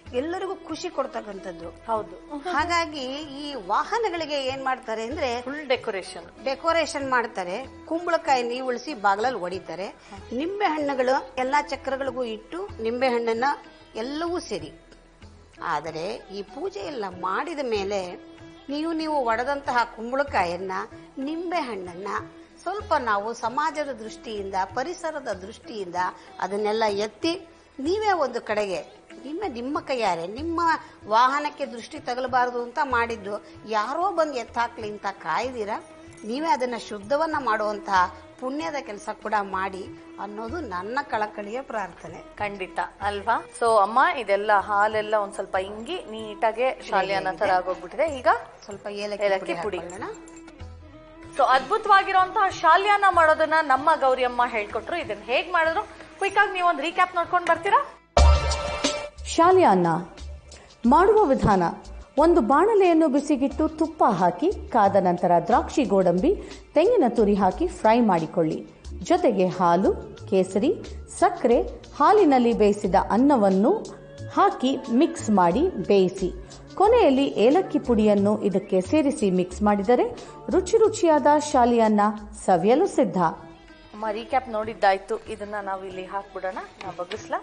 ಎಲ್ಲರಿಗೂ ಖುಷಿ ಕೊಡ್ತಕ್ಕಂಥದ್ದು ಹೌದು ಹಾಗಾಗಿ ಈ ವಾಹನಗಳಿಗೆ ಏನ್ ಮಾಡ್ತಾರೆ ಅಂದ್ರೆ ಫುಲ್ ಡೆಕೋರೇಷನ್ ಡೆಕೋರೇಷನ್ ಮಾಡ್ತಾರೆ ಕುಂಬಳಕಾಯಿ ನೀವು ಉಳಿಸಿ ಬಾಗಿಲಲ್ಲಿ ಹೊಡಿತಾರೆ ನಿಂಬೆ ಹಣ್ಣುಗಳು ಎಲ್ಲಾ ಚಕ್ರಗಳಿಗೂ ಇಟ್ಟು ನಿಂಬೆ ಹಣ್ಣನ್ನ ಎಲ್ಲವೂ ಸೇರಿ ಆದರೆ ಈ ಪೂಜೆ ಎಲ್ಲ ಮಾಡಿದ ಮೇಲೆ ನೀವು ನೀವು ಒಡೆದಂತಹ ಕುಂಬಳಕಾಯನ್ನ ನಿಂಬೆ ಹಣ್ಣನ್ನ ಸ್ವಲ್ಪ ನಾವು ಸಮಾಜದ ದೃಷ್ಟಿಯಿಂದ ಪರಿಸರದ ದೃಷ್ಟಿಯಿಂದ ಅದನ್ನೆಲ್ಲ ಎತ್ತಿ ನೀವೇ ಒಂದು ಕಡೆಗೆ ನಿಮ್ಮ ನಿಮ್ಮ ಕೈಯಾರೆ ನಿಮ್ಮ ವಾಹನಕ್ಕೆ ದೃಷ್ಟಿ ತಗಲಬಾರದು ಅಂತ ಮಾಡಿದ್ದು ಯಾರೋ ಬಂದು ಎತ್ತಾಕ್ಲಿ ಅಂತ ಕಾಯ್ದಿರ ನೀವೇ ಅದನ್ನ ಶುದ್ಧವನ್ನ ಮಾಡುವಂತಹ ಪುಣ್ಯದ ಕೆಲಸ ಕೂಡ ಮಾಡಿ ಅನ್ನೋದು ನನ್ನ ಕಳಕಳಿಯ ಪ್ರಾರ್ಥನೆ ಖಂಡಿತ ಅಲ್ವಾ ಸೊ ಅಮ್ಮ ಇದೆಲ್ಲ ಹಾಲೆಲ್ಲ ಒಂದ್ ಸ್ವಲ್ಪ ಇಂಗಿ ನೀಟಾಗೆ ಶಾಲಿಯಾನ ತರ ಆಗೋಗ್ಬಿಟ್ಟಿದೆ ಈಗ ಸ್ವಲ್ಪ ಏಲಕ್ಕಿ ಏಲಕ್ಕಿ ಪುಡಿ ಪುಡಿ. ಹಾಕೊಳ್ಳೋಣ. ಸೊ ಅದ್ಭುತವಾಗಿರುವಂತಹ ಶಾಲ್ಯಾನ ಮಾಡೋದನ್ನ ನಮ್ಮ ಗೌರಿಯಮ್ಮ ಹೇಳ್ಕೊಟ್ರು ಇದನ್ನ ಹೇಗ್ ಮಾಡಿದ್ರು ಕ್ವಿಕ್ ಆಗಿ ನೀವು ಒಂದು ರೀಕ್ಯಾಪ್ ನೋಡ್ಕೊಂಡ್ ಬರ್ತೀರಾ ಶಾಲ್ಯಾನ್ನ ಮಾಡುವ ವಿಧಾನ ಒಂದು ಬಾಣಲೆಯನ್ನು ಬಿಸಿಗಿಟ್ಟು ತುಪ್ಪ ಹಾಕಿ ಕಾದ ನಂತರ ದ್ರಾಕ್ಷಿ ಗೋಡಂಬಿ ತೆಂಗಿನ ತುರಿ ಹಾಕಿ ಫ್ರೈ ಮಾಡಿಕೊಳ್ಳಿ ಜೊತೆಗೆ ಹಾಲು ಕೇಸರಿ ಸಕ್ಕರೆ ಹಾಲಿನಲ್ಲಿ ಬೇಯಿಸಿದ ಅನ್ನವನ್ನು ಹಾಕಿ ಮಿಕ್ಸ್ ಮಾಡಿ ಬೇಯಿಸಿ ಕೊನೆಯಲ್ಲಿ ಏಲಕ್ಕಿ ಪುಡಿಯನ್ನು ಇದಕ್ಕೆ ಸೇರಿಸಿ ಮಿಕ್ಸ್ ಮಾಡಿದರೆ ರುಚಿ ರುಚಿಯಾದ ಶಾಲಿಯನ್ನ ಸವಿಯಲು ಸಿದ್ಧ ಅಮ್ಮ ರೀಕ್ಯಾಪ್ ನೋಡಿದ್ದಾಯ್ತು ಇದನ್ನ ನಾವು ಇಲ್ಲಿ ಹಾಕ್ಬಿಡೋಣ ನಾ ಬಗ್ಗಿಸ್ಲಾ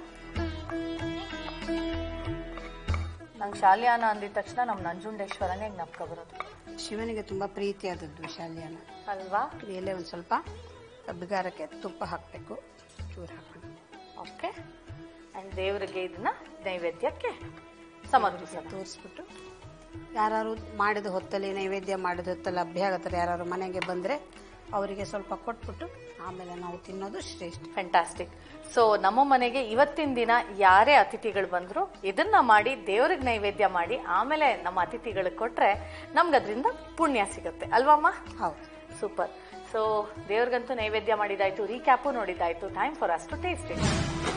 ನಂಗೆ ಶಾಲ್ಯಾನ ಅಂದಿದ ತಕ್ಷಣ ನಮ್ ನಂಜುಂಡೇಶ್ವರನೇ ಜ್ಞಾಪಕ ಬರೋದು ಶಿವನಿಗೆ ತುಂಬಾ ಪ್ರೀತಿಯಾದದ್ದು ಶಾಲ್ಯಾನ ಅಲ್ವಾ ಮೇಲೆ ಒಂದು ಸ್ವಲ್ಪ ಕಬ್ಬಿಗಾರಕ್ಕೆ ತುಪ್ಪ ಹಾಕಬೇಕು ಚೂರು ಹಾಕೋಣ ಓಕೆ ಅಂಡ್ ದೇವರಿಗೆ ಇದನ್ನ ನೈವೇದ್ಯಕ್ಕೆ ಸಮರ್ಪಿಸೋಣ ತೋರಿಸ್ಬಿಟ್ಟು ಯಾರು ಮಾಡಿದ ಹೊತ್ತಲ್ಲಿ ನೈವೇದ್ಯ ಮಾಡಿದ ಹೊತ್ತಲ್ಲಿ ಅಭ್ಯಾಗತರು ಯಾರು ಮನೆಗೆ ಬಂದ್ರೆ ಅವರಿಗೆ ಸ್ವಲ್ಪ ಕೊಟ್ಬಿಟ್ಟು ಆಮೇಲೆ ನಾವು ತಿನ್ನೋದು ಶ್ರೇಷ್ಠ ಫ್ಯಾಂಟಾಸ್ಟಿಕ್ ಸೊ ನಮ್ಮ ಮನೆಗೆ ಇವತ್ತಿನ ದಿನ ಯಾರೇ ಅತಿಥಿಗಳು ಬಂದ್ರು ಇದನ್ನ ಮಾಡಿ ದೇವ್ರಿಗೆ ನೈವೇದ್ಯ ಮಾಡಿ ಆಮೇಲೆ ನಮ್ಮ ಅತಿಥಿಗಳಿಗೆ ಕೊಟ್ರೆ ನಮ್ಗೆ ಅದರಿಂದ ಪುಣ್ಯ ಸಿಗುತ್ತೆ ಅಲ್ವಮ್ಮ ಹೌದು ಸೂಪರ್ ಸೊ ದೇವ್ರಿಗಂತೂ ನೈವೇದ್ಯ ಮಾಡಿದಾಯ್ತು ರೀಕ್ಯಾಪು ನೋಡಿದಾಯ್ತು time for us to taste it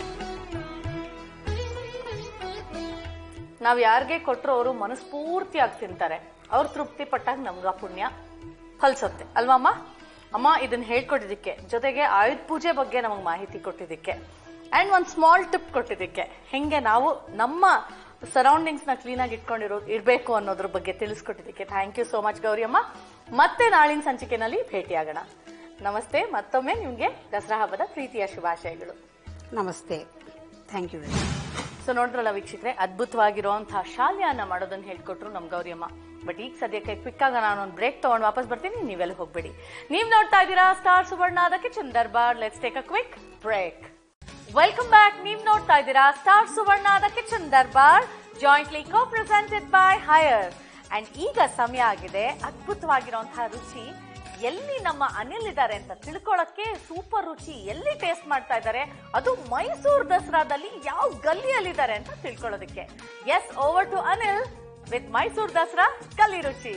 ನಾವ್ ಯಾರಿಗೆ ಕೊಟ್ರು ಅವರು ಮನಸ್ಫೂರ್ತಿಯಾಗಿ ತಿಂತಾರೆ ಅವ್ರು ತೃಪ್ತಿ ಪಟ್ಟಾಗ ನಮ್ಗ ಪುಣ್ಯ ಫಲ್ಸುತ್ತೆ ಅಲ್ವಮ್ಮ ಅಮ್ಮ ಇದನ್ನ ಹೇಳ್ಕೊಟ್ಟಿದ್ದಕ್ಕೆ ಜೊತೆಗೆ ಆಯುಧ ಪೂಜೆ ಬಗ್ಗೆ ನಮಗೆ ಮಾಹಿತಿ ಕೊಟ್ಟಿದ್ದಕ್ಕೆ ಅಂಡ್ ಒಂದ್ ಸ್ಮಾಲ್ ಟಿಪ್ ಕೊಟ್ಟಿದ್ದಕ್ಕೆ ಹೆಂಗೆ ನಾವು ನಮ್ಮ ಸರೌಂಡಿಂಗ್ಸ್ ನ ಕ್ಲೀನ್ ಆಗಿ ಇಟ್ಕೊಂಡಿರೋ ಇರ್ಬೇಕು ಅನ್ನೋದ್ರ ಬಗ್ಗೆ ತಿಳಿಸ್ಕೊಟ್ಟಿದ್ದಕ್ಕೆ thank you so much Gauri Amma ಮತ್ತೆ ನಾಳಿನ ಸಂಚಿಕೆನಲ್ಲಿ ಭೇಟಿಯಾಗೋಣ ನಮಸ್ತೆ ಮತ್ತೊಮ್ಮೆ ನಿಮ್ಗೆ ದಸರಾ ಹಬ್ಬದ ಪ್ರೀತಿಯ ಶುಭಾಶಯಗಳು ನಮಸ್ತೆ ಥ್ಯಾಂಕ್ ಯು ವೆರಿ ಸೊ ನೋಡಿದ್ರಲ್ಲ ವೀಕ್ಷಕರೇ ಅದ್ಭುತವಾಗಿರುವಂತಹ ಶಾಲ್ಯಾನ ಮಾಡೋದನ್ನ ಹೇಳ್ಕೊಟ್ರು ನಮ್ ಗೌರಿಯಮ್ಮ ಬಟ್ ಈಗ ಸದ್ಯಕ್ಕೆ ಕ್ವಿಕ್ ಆಗ ನಾನು ಒಂದು ಬ್ರೇಕ್ ತಗೊಂಡು ವಾಪಸ್ ಬರ್ತೀನಿ ನೀವೆಲ್ಲ ಹೋಗ್ಬೇಡಿ ನೀವ್ ನೋಡ್ತಾ ಇದ್ದೀರಾ star Suvarna the kitchen Darbar let's take a quick break welcome back ನೀವ್ ನೋಡ್ತಾ ಇದ್ದೀರಾ star Suvarna the kitchen Darbar jointly co presented by Haier and ಈಗ ಸಮಯ ಆಗಿದೆ ಅದ್ಭುತವಾಗಿರುವಂತಹ ರುಚಿ ಎಲ್ಲಿ ನಮ್ಮ ಅನಿಲ್ ಇದ್ದಾರೆ ಅಂತ ತಿಳ್ಕೊಳಕ್ಕೆ ಸೂಪರ್ ರುಚಿ ಎಲ್ಲಿ ಟೇಸ್ಟ್ ಮಾಡ್ತಾ ಇದ್ದಾರೆ ಅದು ಮೈಸೂರು ದಸರಾದಲ್ಲಿ ಯಾವ ಗಲ್ಲಿಯಲ್ಲಿದ್ದಾರೆ ಅಂತ ತಿಳ್ಕೊಳ್ಳೋದಕ್ಕೆ yes over to Anil with Mysuru Dasara Galli Ruchi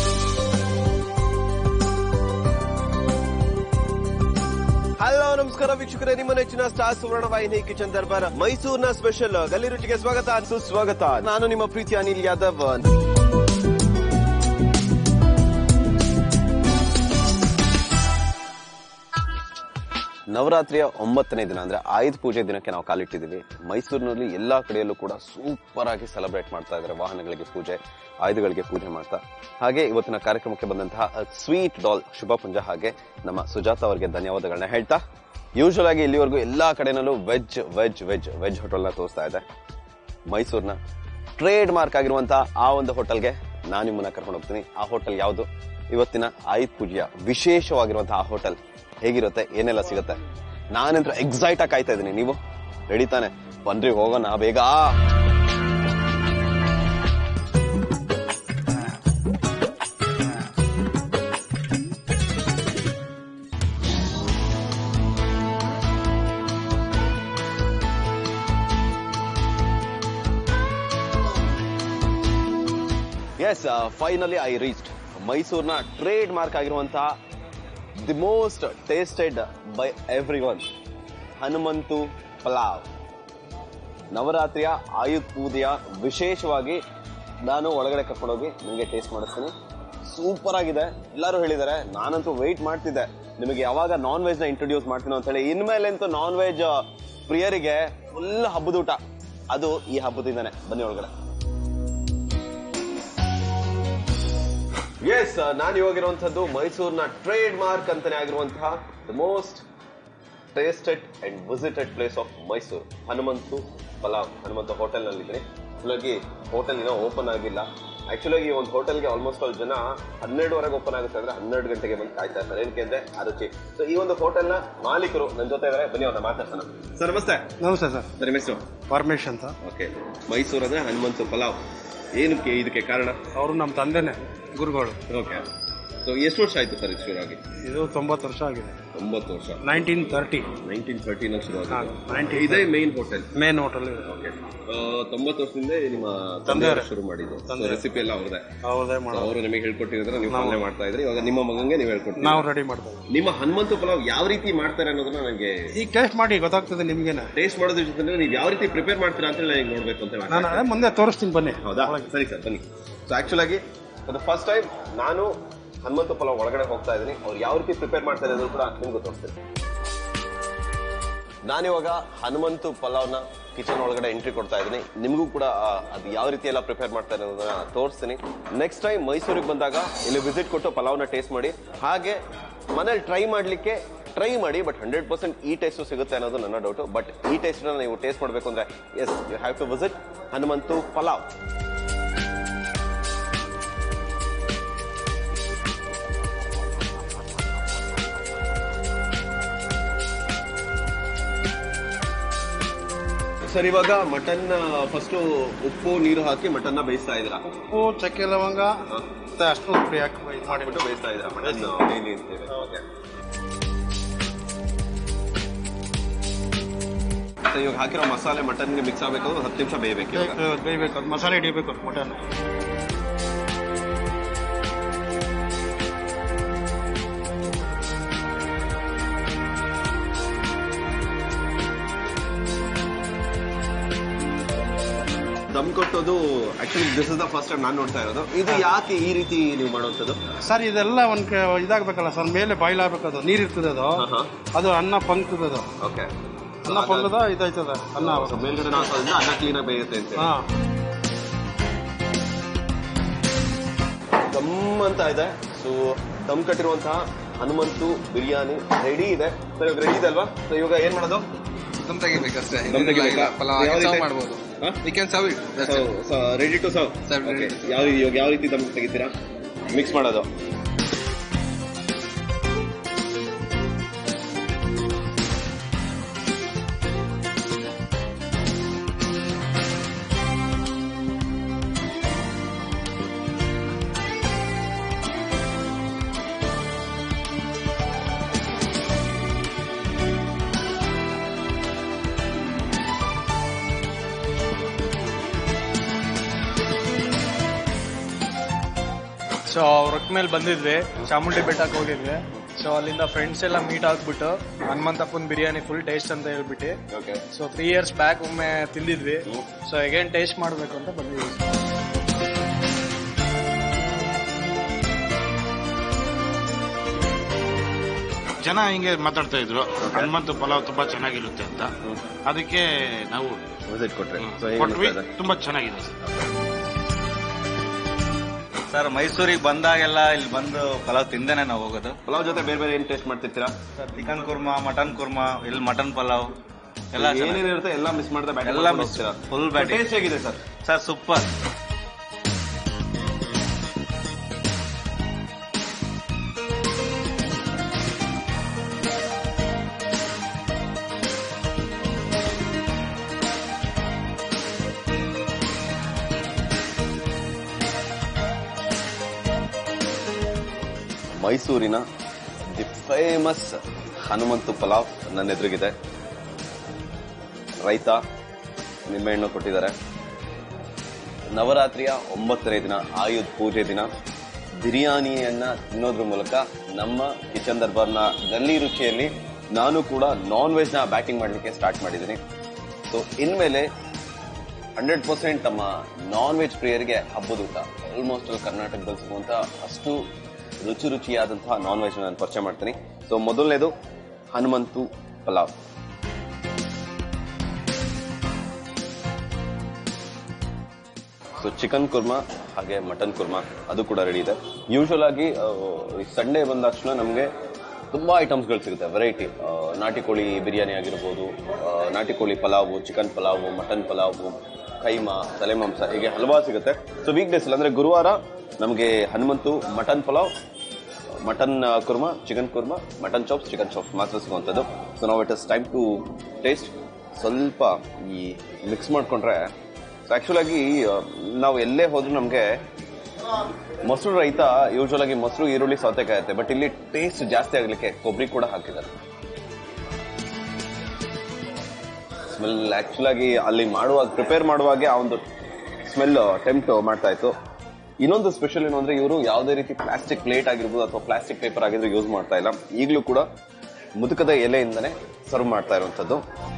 hello ನಮಸ್ಕಾರ ವೀಕ್ಷಕರೇ ನಿಮ್ಮ ನೆಚ್ಚಿನ ಸ್ಟಾರ್ ಸುವರ್ಣ ವಾಹಿನಿ ಕಿಚನ್ ದರ್ಬಾರ್ ಮೈಸೂರಿನ ಸ್ಪೆಷಲ್ ಗಲ್ಲಿ ರುಚಿಗೆ ಸ್ವಾಗತ ಸುಸ್ವಾಗತ ನಾನು ನಿಮ್ಮ ಪ್ರೀತಿ ಅನಿಲ್ ಯಾದವ್ ನವರಾತ್ರಿಯ ಒಂಬತ್ತನೇ ದಿನ ಅಂದ್ರೆ ಆಯುಧ ಪೂಜೆ ದಿನಕ್ಕೆ ನಾವು ಕಾಲಿಟ್ಟಿದ್ದೀವಿ ಮೈಸೂರಿನಲ್ಲಿ ಎಲ್ಲಾ ಕಡೆಯಲ್ಲೂ ಕೂಡ ಸೂಪರ್ ಆಗಿ ಸೆಲೆಬ್ರೇಟ್ ಮಾಡ್ತಾ ಇದ್ದಾರೆ ವಾಹನಗಳಿಗೆ ಪೂಜೆ ಆಯುಧಗಳಿಗೆ ಪೂಜೆ ಮಾಡ್ತಾ ಹಾಗೆ ಇವತ್ತಿನ ಕಾರ್ಯಕ್ರಮಕ್ಕೆ ಬಂದಂತಹ ಸ್ವೀಟ್ ಡಾಲ್ ಶುಭ ಪುಂಜ ಹಾಗೆ ನಮ್ಮ ಸುಜಾತ ಅವರಿಗೆ ಧನ್ಯವಾದಗಳನ್ನ ಹೇಳ್ತಾ ಯೂಶುವಲ್ ಆಗಿ ಇಲ್ಲಿವರೆಗೂ ಎಲ್ಲಾ ಕಡೆನಲ್ಲೂ ವೆಜ್ ವೆಜ್ ವೆಜ್ ವೆಜ್ ಹೋಟೆಲ್ನ ತೋರಿಸ್ತಾ ಇದೆ ಮೈಸೂರಿನ ಟ್ರೇಡ್ ಮಾರ್ಕ್ ಆಗಿರುವಂತಹ ಆ ಒಂದು ಹೋಟೆಲ್ಗೆ ನಾನು ನಿಮ್ಮನ್ನ ಕರ್ಕೊಂಡು ಹೋಗ್ತೀನಿ ಆ ಹೋಟೆಲ್ ಯಾವುದು ಇವತ್ತಿನ ಆಯುಧ ಪೂಜೆಯ ವಿಶೇಷವಾಗಿರುವಂತಹ ಆ ಹೋಟೆಲ್ ಹೇಗಿರುತ್ತೆ ಏನೆಲ್ಲ ಸಿಗುತ್ತೆ ನಾನಂತ್ರ ಎಕ್ಸೈಟ್ ಆಗಿ ಕಾಯ್ತಾ ಇದ್ದೀನಿ ನೀವು ರೆಡಿ ತಾನೆ ಬನ್ರಿ ಹೋಗೋಣ ಬೇಗ ಎಸ್ ಫೈನಲಿ ಐ ರೀಚ್ಡ್ ಮೈಸೂರಿನ ಟ್ರೇಡ್ ಮಾರ್ಕ್ ಆಗಿರುವಂತಹ the most tasted by everyone Hanumanthu Palav ನವರಾತ್ರಿಯ ಆಯುಧ ಪೂಜೆಯ ವಿಶೇಷವಾಗಿ ನಾನು ಒಳಗಡೆ ಕರ್ಕೊಂಡೋಗಿ ನಿಮಗೆ ಟೇಸ್ಟ್ ಮಾಡಿಸ್ತೀನಿ ಸೂಪರ್ ಆಗಿದೆ ಎಲ್ಲರೂ ಹೇಳಿದ್ದಾರೆ ನಾನಂತೂ ವೆಯ್ಟ್ ಮಾಡ್ತಿದ್ದೆ ನಿಮಗೆ ಯಾವಾಗ ನಾನ್ ವೆಜ್ ನ ಇಂಟ್ರೊಡ್ಯೂಸ್ ಮಾಡ್ತೀನೋ ಅಂತ ಹೇಳಿ ಇನ್ಮೇಲಂತೂ ನಾನ್ ವೆಜ್ ಪ್ರಿಯರಿಗೆ ಫುಲ್ ಹಬ್ಬದ ಊಟ ಅದು ಈ ಹಬ್ಬದಿಂದನೇ ಬನ್ನಿ ಒಳಗಡೆ ಎಸ್ ನಾನು ಇವಾಗಿರುವಂತದ್ದು ಮೈಸೂರಿನ ಟ್ರೇಡ್ ಮಾರ್ಕ್ ಅಂತಾನೆ ಆಗಿರುವಂತಹ the most tasted and visited place of Mysuru Hanumanthu Palav Hanumantha hotel ನಲ್ಲಿ ಇದ್ದೀನಿ ಹಾಗಾಗಿ ಹೋಟೆಲ್ ಇನ್ನೂ ಓಪನ್ ಆಗಿಲ್ಲ ಆಕ್ಚುಲಿ ಈ ಒಂದು ಹೋಟೆಲ್ಗೆ ಆಲ್ಮೋಸ್ಟ್ ಆಲ್ ಜನ ಹನ್ನೆರಡುವರೆಗೆ ಓಪನ್ ಆಗುತ್ತೆ ಅಂದ್ರೆ ಹನ್ನೆರಡು ಗಂಟೆಗೆ ಬಂದು ಕಾಯ್ತಾ ಇರ್ತಾರೆ ಏನಕ್ಕೆ ಅಂದ್ರೆ ಆ ರುಚಿ ಸೊ ಈ ಒಂದು ಹೋಟೆಲ್ನ ಮಾಲೀಕರು ನನ್ನ ಜೊತೆ ಇದ್ದಾರೆ ಬನ್ನಿ ಅವ್ರನ್ನ ಮಾತಾಡ್ತಾನೆ ಸರ್ ನಮಸ್ತೆ ನಮಸ್ತೆ ಸರ್ ಸರ್ ನಿಮ್ಮ ಹೆಸರು ಪರಮೇಶ್ ಅಂತ ಓಕೆ ಮೈಸೂರು ಅಂದ್ರೆ ಹನುಮಂತು ಪಲಾವ್ ಏನಕ್ಕೆ ಇದಕ್ಕೆ ಕಾರಣ ಅವರು ನಮ್ಮ ತಂದೆನೆ ಗುರುಗಳು ಓಕೆ ಸೊ ಎಷ್ಟು ವರ್ಷ ಆಯ್ತು ಸರ್ ಇದು ಶುರು ಆಗಿ ಇದು ತೊಂಬತ್ತು ವರ್ಷ ಆಗಿದೆ ಒಂಬತ್ತು ವರ್ಷ ನೈನ್ಟೀನ್ ತರ್ಟಿ ನೈನ್ಟೀನ್ ಥರ್ಟಿನ ಶುರು ಹಾ, ಆಗಿದೆ 1930. ಇದೇ main hotel main hotel okay ತೊಂಬತ್ತು ವರ್ಷದಿಂದ ನಿಮ್ಮ ತಂದೆಯವರೇ. ತಂದೆಯವರು ಶುರು ಮಾಡಿದ್ದು ತಂದೆ. ರೆಸಿಪಿ ಎಲ್ಲ ಅವ್ರದೇ ಹೌದೇ ಮಾಡೋದು ಅವರು ನಿಮಗೆ ಹೇಳ್ಕೊಟ್ಟಿದ್ರೆ ನೀವು ಪಾಲನೆ ಮಾಡ್ತಾ ಇದ್ರಿ ಇವಾಗ ನಿಮ್ಮ ಮಗಂಗೆ ನೀವು ಹೇಳ್ಕೊಡ್ತೀವಿ ನಾವು ರೆಡಿ ಮಾಡ್ಬೋದು ನಿಮ್ಮ ಹನುಮಂತು ಪಲಾವ್ ಯಾವ ರೀತಿ ಮಾಡ್ತಾರೆ ಅನ್ನೋದನ್ನ ನನಗೆ ಈಗ ಟೇಸ್ಟ್ ಮಾಡಿ ಗೊತ್ತಾಗ್ತದೆ ನಿಮ್ಗೇನೆ ಟೇಸ್ಟ್ ಮಾಡೋದ್ರ ಜೊತೆ ನೀವು ಯಾವ ರೀತಿ ಪ್ರಿಪೇರ್ ಮಾಡ್ತೀರಾ ಅಂತ ನನಗೆ ನೋಡ್ಬೇಕು ಅಂತ ನಾನು ಅದೇ ಮುಂದೆ ತೋರಿಸ್ತೀನಿ ಬನ್ನಿ ಹೌದಾ ಸರಿ ಸರ್ ಬನ್ನಿ ಸೊ ಆಕ್ಚುಲ್ ಆಗಿ ಫಸ್ಟ್ ಟೈಮ್ ನಾನು ಹನುಮಂತು ಪಲಾವ್ ಒಳಗಡೆ ಹೋಗ್ತಾ ಇದ್ದೀನಿ ಅವ್ರು ಯಾವ ರೀತಿ ಪ್ರಿಪೇರ್ ಮಾಡ್ತಾರೆ ಅನ್ನೋದು ಕೂಡ ನಿಮ್ಗೆ ತೋರಿಸ್ತೀನಿ ನಾನಿವಾಗ ಹನುಮಂತು ಪಲಾವ್ನ ಕಿಚನ್ ಒಳಗಡೆ ಎಂಟ್ರಿ ಕೊಡ್ತಾ ಇದ್ದೀನಿ ನಿಮಗೂ ಕೂಡ ಆ, ಅದು ಯಾವ ರೀತಿ ಎಲ್ಲ ಪ್ರಿಪೇರ್ ಮಾಡ್ತಾರೆ ಅನ್ನೋದನ್ನ ತೋರಿಸ್ತೀನಿ ನೆಕ್ಸ್ಟ್ ಟೈಮ್ ಮೈಸೂರಿಗೆ ಬಂದಾಗ ಇಲ್ಲಿ ವಿಸಿಟ್ ಕೊಟ್ಟು ಪಲಾವ್ನ ಟೇಸ್ಟ್ ಮಾಡಿ ಹಾಗೆ ಮನೇಲಿ ಟ್ರೈ ಮಾಡಲಿಕ್ಕೆ ಟ್ರೈ ಮಾಡಿ ಬಟ್ ಹಂಡ್ರೆಡ್ ಪರ್ಸೆಂಟ್ ಈ ಟೇಸ್ಟು ಸಿಗುತ್ತೆ ಅನ್ನೋದು ನನ್ನ ಡೌಟು ಬಟ್ ಈ ಟೇಸ್ಟ್ನ ನೀವು ಟೇಸ್ಟ್ ಮಾಡಬೇಕು ಅಂದ್ರೆ yes you have to visit Hanumanthu Palav sir ಇವಾಗ ಮಟನ್ ಫಸ್ಟ್ ಉಪ್ಪು ನೀರು ಹಾಕಿ ಮಟನ್ ನ ಬೇಯಿಸ್ತಾ ಇದ್ರ ಉಪ್ಪು ಚಕ್ಕೆ ಲವಂಗ ಮತ್ತೆ ಅಷ್ಟು ಪುಡಿ ಹಾಕಿ ಇದು ಮಾಡಿಬಿಟ್ಟು ಬಿಟ್ಟು ಬೇಯಿಸ್ತಾ ಇದ್ರ ಮಟನ್ ಡೈಲಿ ಅಂತೇಳಿ ಸೊ ಇವಾಗ ಹಾಕಿರೋ ಮಸಾಲೆ ಮಟನ್ಗೆ ಮಿಕ್ಸ್ ಆಗಬೇಕು ಹತ್ತು ನಿಮಿಷ ಬೇಯಬೇಕು ಇವಾಗ ಬೇಯಬೇಕು ಅದು ಮಸಾಲೆ ಹಿಡಿಬೇಕು ಮಟನ್ ದಮ್ ಕೊಟ್ಟೋದು actually this is the first time ನಾನು ನೋಡ್ತಾ ಇರೋದು ಇದು ಯಾಕೆ ಈ ರೀತಿ ನೀವು ಮಾಡುವಂಥದ್ದು ಸರ್ ಇದೆಲ್ಲ ಒಂದ್ ಕ- ಇದಾಗ್ಬೇಕಲ್ಲ ಸರ್ ಮೇಲೆ ಬಾಯ್ಲ್ ಆಗ್ಬೇಕು ಅದು ನೀರ್ ಇರ್ತದೆ ಅದು ಹಾ. ಅದು ಅನ್ನ ಪಂಕ್ತದೆ ಅದು ಓಕೆ ಅನ್ನ ಪಂಗದ ಇದಾಯ್ತದೆ ಅನ್ನ ಮೇಲ್ಗಡೆ ಹಾಕೋದ್ರಿಂದ ಅನ್ನ ಕ್ಲೀನ್ ಆಗಿ ಬೇಯುತ್ತೆ ಅಂತ ಹಾ ದಮ್ ಅಂತ ಇದೆ ಸೊ ದಮ್ ಕಟ್ಟಿರುವಂತಹ ಹನುಮಂತು ಬಿರಿಯಾನಿ ರೆಡಿ ಇದೆ ಸೊ ಇವಾಗ ರೆಡಿ ಇದೆ ಅಲ್ವಾ ಸೊ ಇವಾಗ ಏನ್ ಮಾಡೋದು ದಮ್ ತೆಗಿಬೇಕಷ್ಟೇ ದಮ್ ತೆಗಿಬೇಕಾ? ಪಲಾವ್ ಯಾವ ಸರ್ವ್ ರೀತಿ? ಮಾಡ್ಬೋದು ಹಾ? We can serve it ready to serve Serve, ready to serve. ಯಾವ ಇವಾಗ ಯಾವ ರೀತಿ ದಮ್ ತೆಗಿತೀರಾ ಮಿಕ್ಸ್ ಮಾಡೋದು ಸೊ ರೊಕ್ಕ ಮೇಲೆ ಬಂದಿದ್ವಿ ಚಾಮುಂಡಿ ಬೆಟ್ಟಕ್ಕೆ ಹೋಗಿದ್ವಿ ಸೊ ಅಲ್ಲಿಂದ ಫ್ರೆಂಡ್ಸ್ ಎಲ್ಲ ಮೀಟ್ ಆಗ್ಬಿಟ್ಟು ಹನುಮಂತಪ್ಪನ ಬಿರಿಯಾನಿ ಫುಲ್ ಟೇಸ್ಟ್ ಅಂತ ಹೇಳ್ಬಿಟ್ಟು okay so three years back ಒಮ್ಮೆ ತಿಂದಿದ್ವಿ ಸೊ ಅಗೇನ್ ಟೇಸ್ಟ್ ಮಾಡಬೇಕು ಅಂತ ಬಂದಿದ್ವಿ ಜನ ಹಿಂಗೆ ಮಾತಾಡ್ತಾ ಇದ್ರು ಹನುಮಂತು ಪಲಾವ್ ತುಂಬಾ ಚೆನ್ನಾಗಿರುತ್ತೆ ಅಂತ ಅದಕ್ಕೆ ನಾವು ವಿಸಿಟ್ ಕೊಟ್ರಿ ಸೊ ಕೊಟ್ವಿ ತುಂಬಾ ಚೆನ್ನಾಗಿದೆ ಸರ್ ಸರ್ ಮೈಸೂರಿಗೆ ಬಂದಾಗೆಲ್ಲ ಇಲ್ಲಿ ಬಂದು ಪಲಾವ್ ತಿಂದೇನೆ ನಾವು ಹೋಗೋದು ಪಲಾವ್ ಜೊತೆ ಬೇರೆ ಬೇರೆ ಏನ್ ಟೇಸ್ಟ್ ಮಾಡ್ತಿರ್ತೀರಾ sir chicken kurma mutton kurma ಇಲ್ಲಿ ಮಟನ್ ಪಲಾವ್ ಎಲ್ಲ ಏನೇನ್ ಇರುತ್ತೆ ಎಲ್ಲ ಮಿಸ್ ಮಾಡ್ದೆ ಎಲ್ಲ miss, full batting. ಟೇಸ್ಟ್ ಹೇಗಿದೆ ಸರ್ ಸರ್ ಸೂಪರ್ ಮೈಸೂರಿನ ದಿ ಫೇಮಸ್ ಹನುಮಂತು ಪಲಾವ್ ನನ್ನ ಎದುರಿಗಿದೆ ರೈತ ನಿಂಬೆಹಣ್ಣು ಕೊಟ್ಟಿದ್ದಾರೆ ನವರಾತ್ರಿಯ ಒಂಬತ್ತನೇ ದಿನ ಆಯುಧ್ ಪೂಜೆ ದಿನ ಬಿರಿಯಾನಿಯನ್ನ ತಿನ್ನೋದ್ರ ಮೂಲಕ ನಮ್ಮ ಕಿಚನ್ ದರ್ಬಾರ್ನ ಗಲ್ಲಿ ರುಚಿಯಲ್ಲಿ ನಾನು ಕೂಡ ನಾನ್ ವೆಜ್ ನ ಬ್ಯಾಟಿಂಗ್ ಮಾಡಲಿಕ್ಕೆ ಸ್ಟಾರ್ಟ್ ಮಾಡಿದ್ದೀನಿ ಸೊ ಇನ್ಮೇಲೆ ಹಂಡ್ರೆಡ್ ಪರ್ಸೆಂಟ್ ತಮ್ಮ ನಾನ್ ವೆಜ್ ಪ್ರಿಯರಿಗೆ ಹಬ್ಬದ ಊಟ ಆಲ್ಮೋಸ್ಟ್ ಅಲ್ಲಿ ಕರ್ನಾಟಕದಲ್ಲಿ ಸಿಗುವಂತ ಅಷ್ಟು ರುಚಿ ರುಚಿಯಾದಂತಹ ನಾನ್ ವೆಜ್ ನಾನು ಪರಿಚಯ ಮಾಡ್ತೀನಿ ಸೊ ಮೊದಲನೇದು ಹನುಮಂತು ಪಲಾವ್ ಸೊ ಚಿಕನ್ ಕುರ್ಮಾ ಹಾಗೆ ಮಟನ್ ಕುರ್ಮಾ ಅದು ಕೂಡ ರೆಡಿ ಇದೆ ಯೂಶುವಲ್ ಆಗಿ ಸಂಡೇ ಬಂದ ತಕ್ಷಣ ನಮಗೆ ತುಂಬಾ ಐಟಮ್ಸ್ಗಳು ಸಿಗುತ್ತೆ ವೆರೈಟಿ ನಾಟಿ ಕೋಳಿ ಬಿರಿಯಾನಿ ಆಗಿರ್ಬೋದು ಆ, ನಾಟಿ ಕೋಳಿ ಪಲಾವು ಚಿಕನ್ ಪಲಾವು ಮಟನ್ ಪಲಾವು ಕೈಮಾ ತಲೆ ಮಾಂಸ ಹೀಗೆ ಹಲವಾರು ಸಿಗುತ್ತೆ ಸೊ ವೀಕ್ ಡೇಸ್ ಅಂದ್ರೆ ಗುರುವಾರ ನಮಗೆ Hanumanthu mutton pulao mutton kurma chicken kurma mutton chops chicken chops ಮಾತ್ರ ಸಿಗುವಂಥದ್ದು ಸೊ ನಾವು it is time to taste ಸ್ವಲ್ಪ ಈ ಮಿಕ್ಸ್ ಮಾಡ್ಕೊಂಡ್ರೆ ಸೊ ಆ್ಯಕ್ಚುಲ್ ಆಗಿ ಆ, ನಾವು ಎಲ್ಲೇ ಹೋದ್ರೂ ನಮಗೆ ಮೊಸರು ರೈತ ಯೂಶುವಲ್ ಆಗಿ ಮೊಸರು ಈರುಳ್ಳಿ ಸೌತೆಕಾಯಿ ಇರುತ್ತೆ ಬಟ್ ಇಲ್ಲಿ ಟೇಸ್ಟ್ ಜಾಸ್ತಿ ಆಗ್ಲಿಕ್ಕೆ ಕೊಬ್ಬರಿ ಕೂಡ ಹಾಕಿದ್ದಾರೆ ಸ್ಮೆಲ್ ಆಕ್ಚುಲ್ ಆಗಿ ಅಲ್ಲಿ ಮಾಡುವಾಗ ಪ್ರಿಪೇರ್ ಮಾಡುವಾಗೆ ಆ ಒಂದು ಸ್ಮೆಲ್ ಟೆಂಪ್ಟ್ ಮಾಡ್ತಾ ಇತ್ತು ಇನ್ನೊಂದು ಸ್ಪೆಷಲ್ ಏನು ಅಂದ್ರೆ ಇವರು ಯಾವುದೇ ರೀತಿ ಪ್ಲಾಸ್ಟಿಕ್ ಪ್ಲೇಟ್ ಆಗಿರ್ಬೋದು ಅಥವಾ ಪ್ಲಾಸ್ಟಿಕ್ ಪೇಪರ್ ಆಗಿದ್ರು ಯೂಸ್ ಮಾಡ್ತಾ ಇಲ್ಲ ಈಗಲೂ ಕೂಡ ಮುದುಕದ ಎಲೆಯಿಂದನೇ ಸರ್ವ್ ಮಾಡ್ತಾ ಇರುವಂತದ್ದು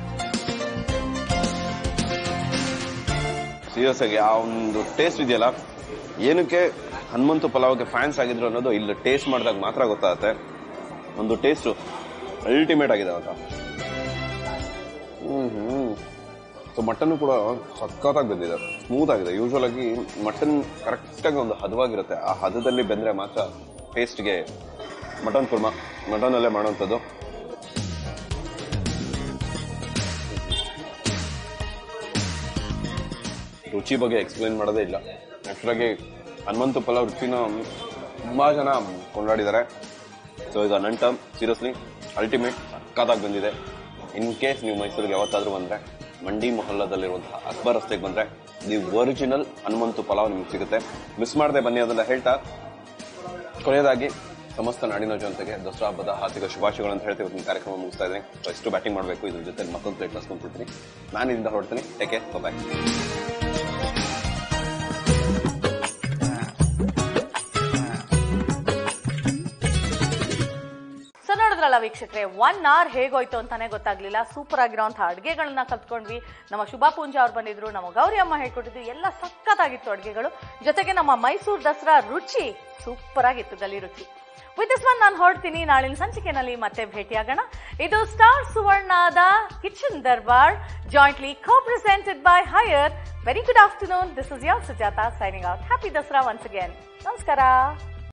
ಸೀರಿಯಸ್ ಆಗಿ ಆ ಒಂದು ಟೇಸ್ಟ್ ಇದೆಯಲ್ಲ ಏನಕ್ಕೆ ಹನುಮಂತು ಪಲಾವ್ಗೆ ಫ್ಯಾನ್ಸ್ ಆಗಿದ್ರು ಅನ್ನೋದು ಇಲ್ಲಿ ಟೇಸ್ಟ್ ಮಾಡಿದಾಗ ಮಾತ್ರ ಗೊತ್ತಾಗುತ್ತೆ ಒಂದು ಟೇಸ್ಟ್ ಅಲ್ಟಿಮೇಟ್ ಆಗಿದೆ ಅಂತ ಹ್ಮ್ ಹ್ಮ್ ಸೊ ಮಟನ್ ಕೂಡ ಸಖತ್ತಾಗಿ ಬೆಂದಿದೆ ಸ್ಮೂತ್ ಆಗಿದೆ ಯೂಶುವಲ್ ಆಗಿ ಮಟನ್ ಕರೆಕ್ಟ್ ಆಗಿ ಒಂದು ಹದವಾಗಿರುತ್ತೆ ಆ ಹದದಲ್ಲಿ ಬೆಂದ್ರೆ ಮಾತ್ರ ಟೇಸ್ಟ್ಗೆ ಮಟನ್ ಕುರ್ಮಾ ಮಟನ್ ಅಲ್ಲೇ ಮಾಡುವಂಥದ್ದು ರುಚಿ ಬಗ್ಗೆ ಎಕ್ಸ್ಪ್ಲೈನ್ ಮಾಡೋದೇ ಇಲ್ಲ ಆಕ್ಚುಲಾಗಿ ಹನುಮಂತು ಪಲಾವ್ ರುಚಿನ ತುಂಬಾ ಜನ ಕೊಂಡಾಡಿದ್ದಾರೆ ಸೊ ಈಗ ನಂಟ ಸೀರಿಯಸ್ಲಿ ಅಲ್ಟಿಮೇಟ್ ಸಕ್ಕತ್ತಾಗಿ ಬಂದಿದೆ ಇನ್ ಕೇಸ್ ನೀವು ಮೈಸೂರಿಗೆ ಯಾವತ್ತಾದ್ರೂ ಬಂದ್ರೆ ಮಂಡಿ ಮೊಹಲ್ಲದಲ್ಲಿರುವಂತಹ ಅಕ್ಬರ್ ರಸ್ತೆಗೆ ಬಂದ್ರೆ ದಿ ಒರಿಜಿನಲ್ ಹನುಮಂತು ಪಲಾವ್ ನಿಮ್ಗೆ ಸಿಗುತ್ತೆ ಮಿಸ್ ಮಾಡದೆ ಬನ್ನಿ ಅದನ್ನ ಹೇಳ್ತಾ ಕೊನೆಯದಾಗಿ ಸಮಸ್ತ ನಾಡಿನ ಜನತೆಗೆ ದಸರಾ ಹಬ್ಬದ ಹಾರ್ದಿಕ ಶುಭಾಶಯಗಳು ಅಂತ ಹೇಳ್ತೀವಿ ಇವತ್ತಿನ ಕಾರ್ಯಕ್ರಮ ಮುಗಿಸ್ತಾ ಇದ್ದೀನಿ ಸೊ ಎಷ್ಟು ಬ್ಯಾಟಿಂಗ್ ಮಾಡಬೇಕು ಇದ್ರ ಜೊತೆ ಮತ್ತೊಂದು ಪ್ಲೇಟ್ ಕಸ್ಕೊಂತಿರ್ತೀನಿ ನಾನು ಇದರಿಂದ ಹೊರಡ್ತೀನಿ ಟೇಕೆ ಬಾಯ್ ಸೊ ನೋಡಿದ್ರಲ್ಲ ವೀಕ್ಷಕರೇ ಒನ್ ಅವರ್ ಹೇಗೋಯ್ತು ಅಂತಾನೆ ಗೊತ್ತಾಗ್ಲಿಲ್ಲ ಸೂಪರ್ ಆಗಿರೋಂಥ ಅಡುಗೆಗಳನ್ನ ಕಲ್ತ್ಕೊಂಡ್ವಿ ನಮ್ಮ ಶುಭಾ ಪೂಂಜಾ ಅವ್ರು ಬಂದಿದ್ರು ನಮ್ಮ ಗೌರಿ ಅಮ್ಮ ಹೇಳ್ಕೊಟ್ಟಿದ್ರು ಎಲ್ಲ ಸಖತ್ತಾಗಿತ್ತು ಅಡುಗೆಗಳು ಜೊತೆಗೆ ನಮ್ಮ ಮೈಸೂರು ದಸರಾ ರುಚಿ ಸೂಪರ್ ಆಗಿತ್ತು ಗಲಿ ರುಚಿ ವಿತ್ ದಿಸ್ ಒನ್ ನಾನು ಹೊರಡ್ತೀನಿ ನಾಳಿನ ಸಂಚಿಕೆನಲ್ಲಿ ಮತ್ತೆ ಭೇಟಿಯಾಗೋಣ ಇದು ಸ್ಟಾರ್ ಸುವರ್ಣದ kitchen Darbar jointly co presented by Haier very good afternoon this is your Sujatha signing out happy Dasara once again ನಮಸ್ಕಾರ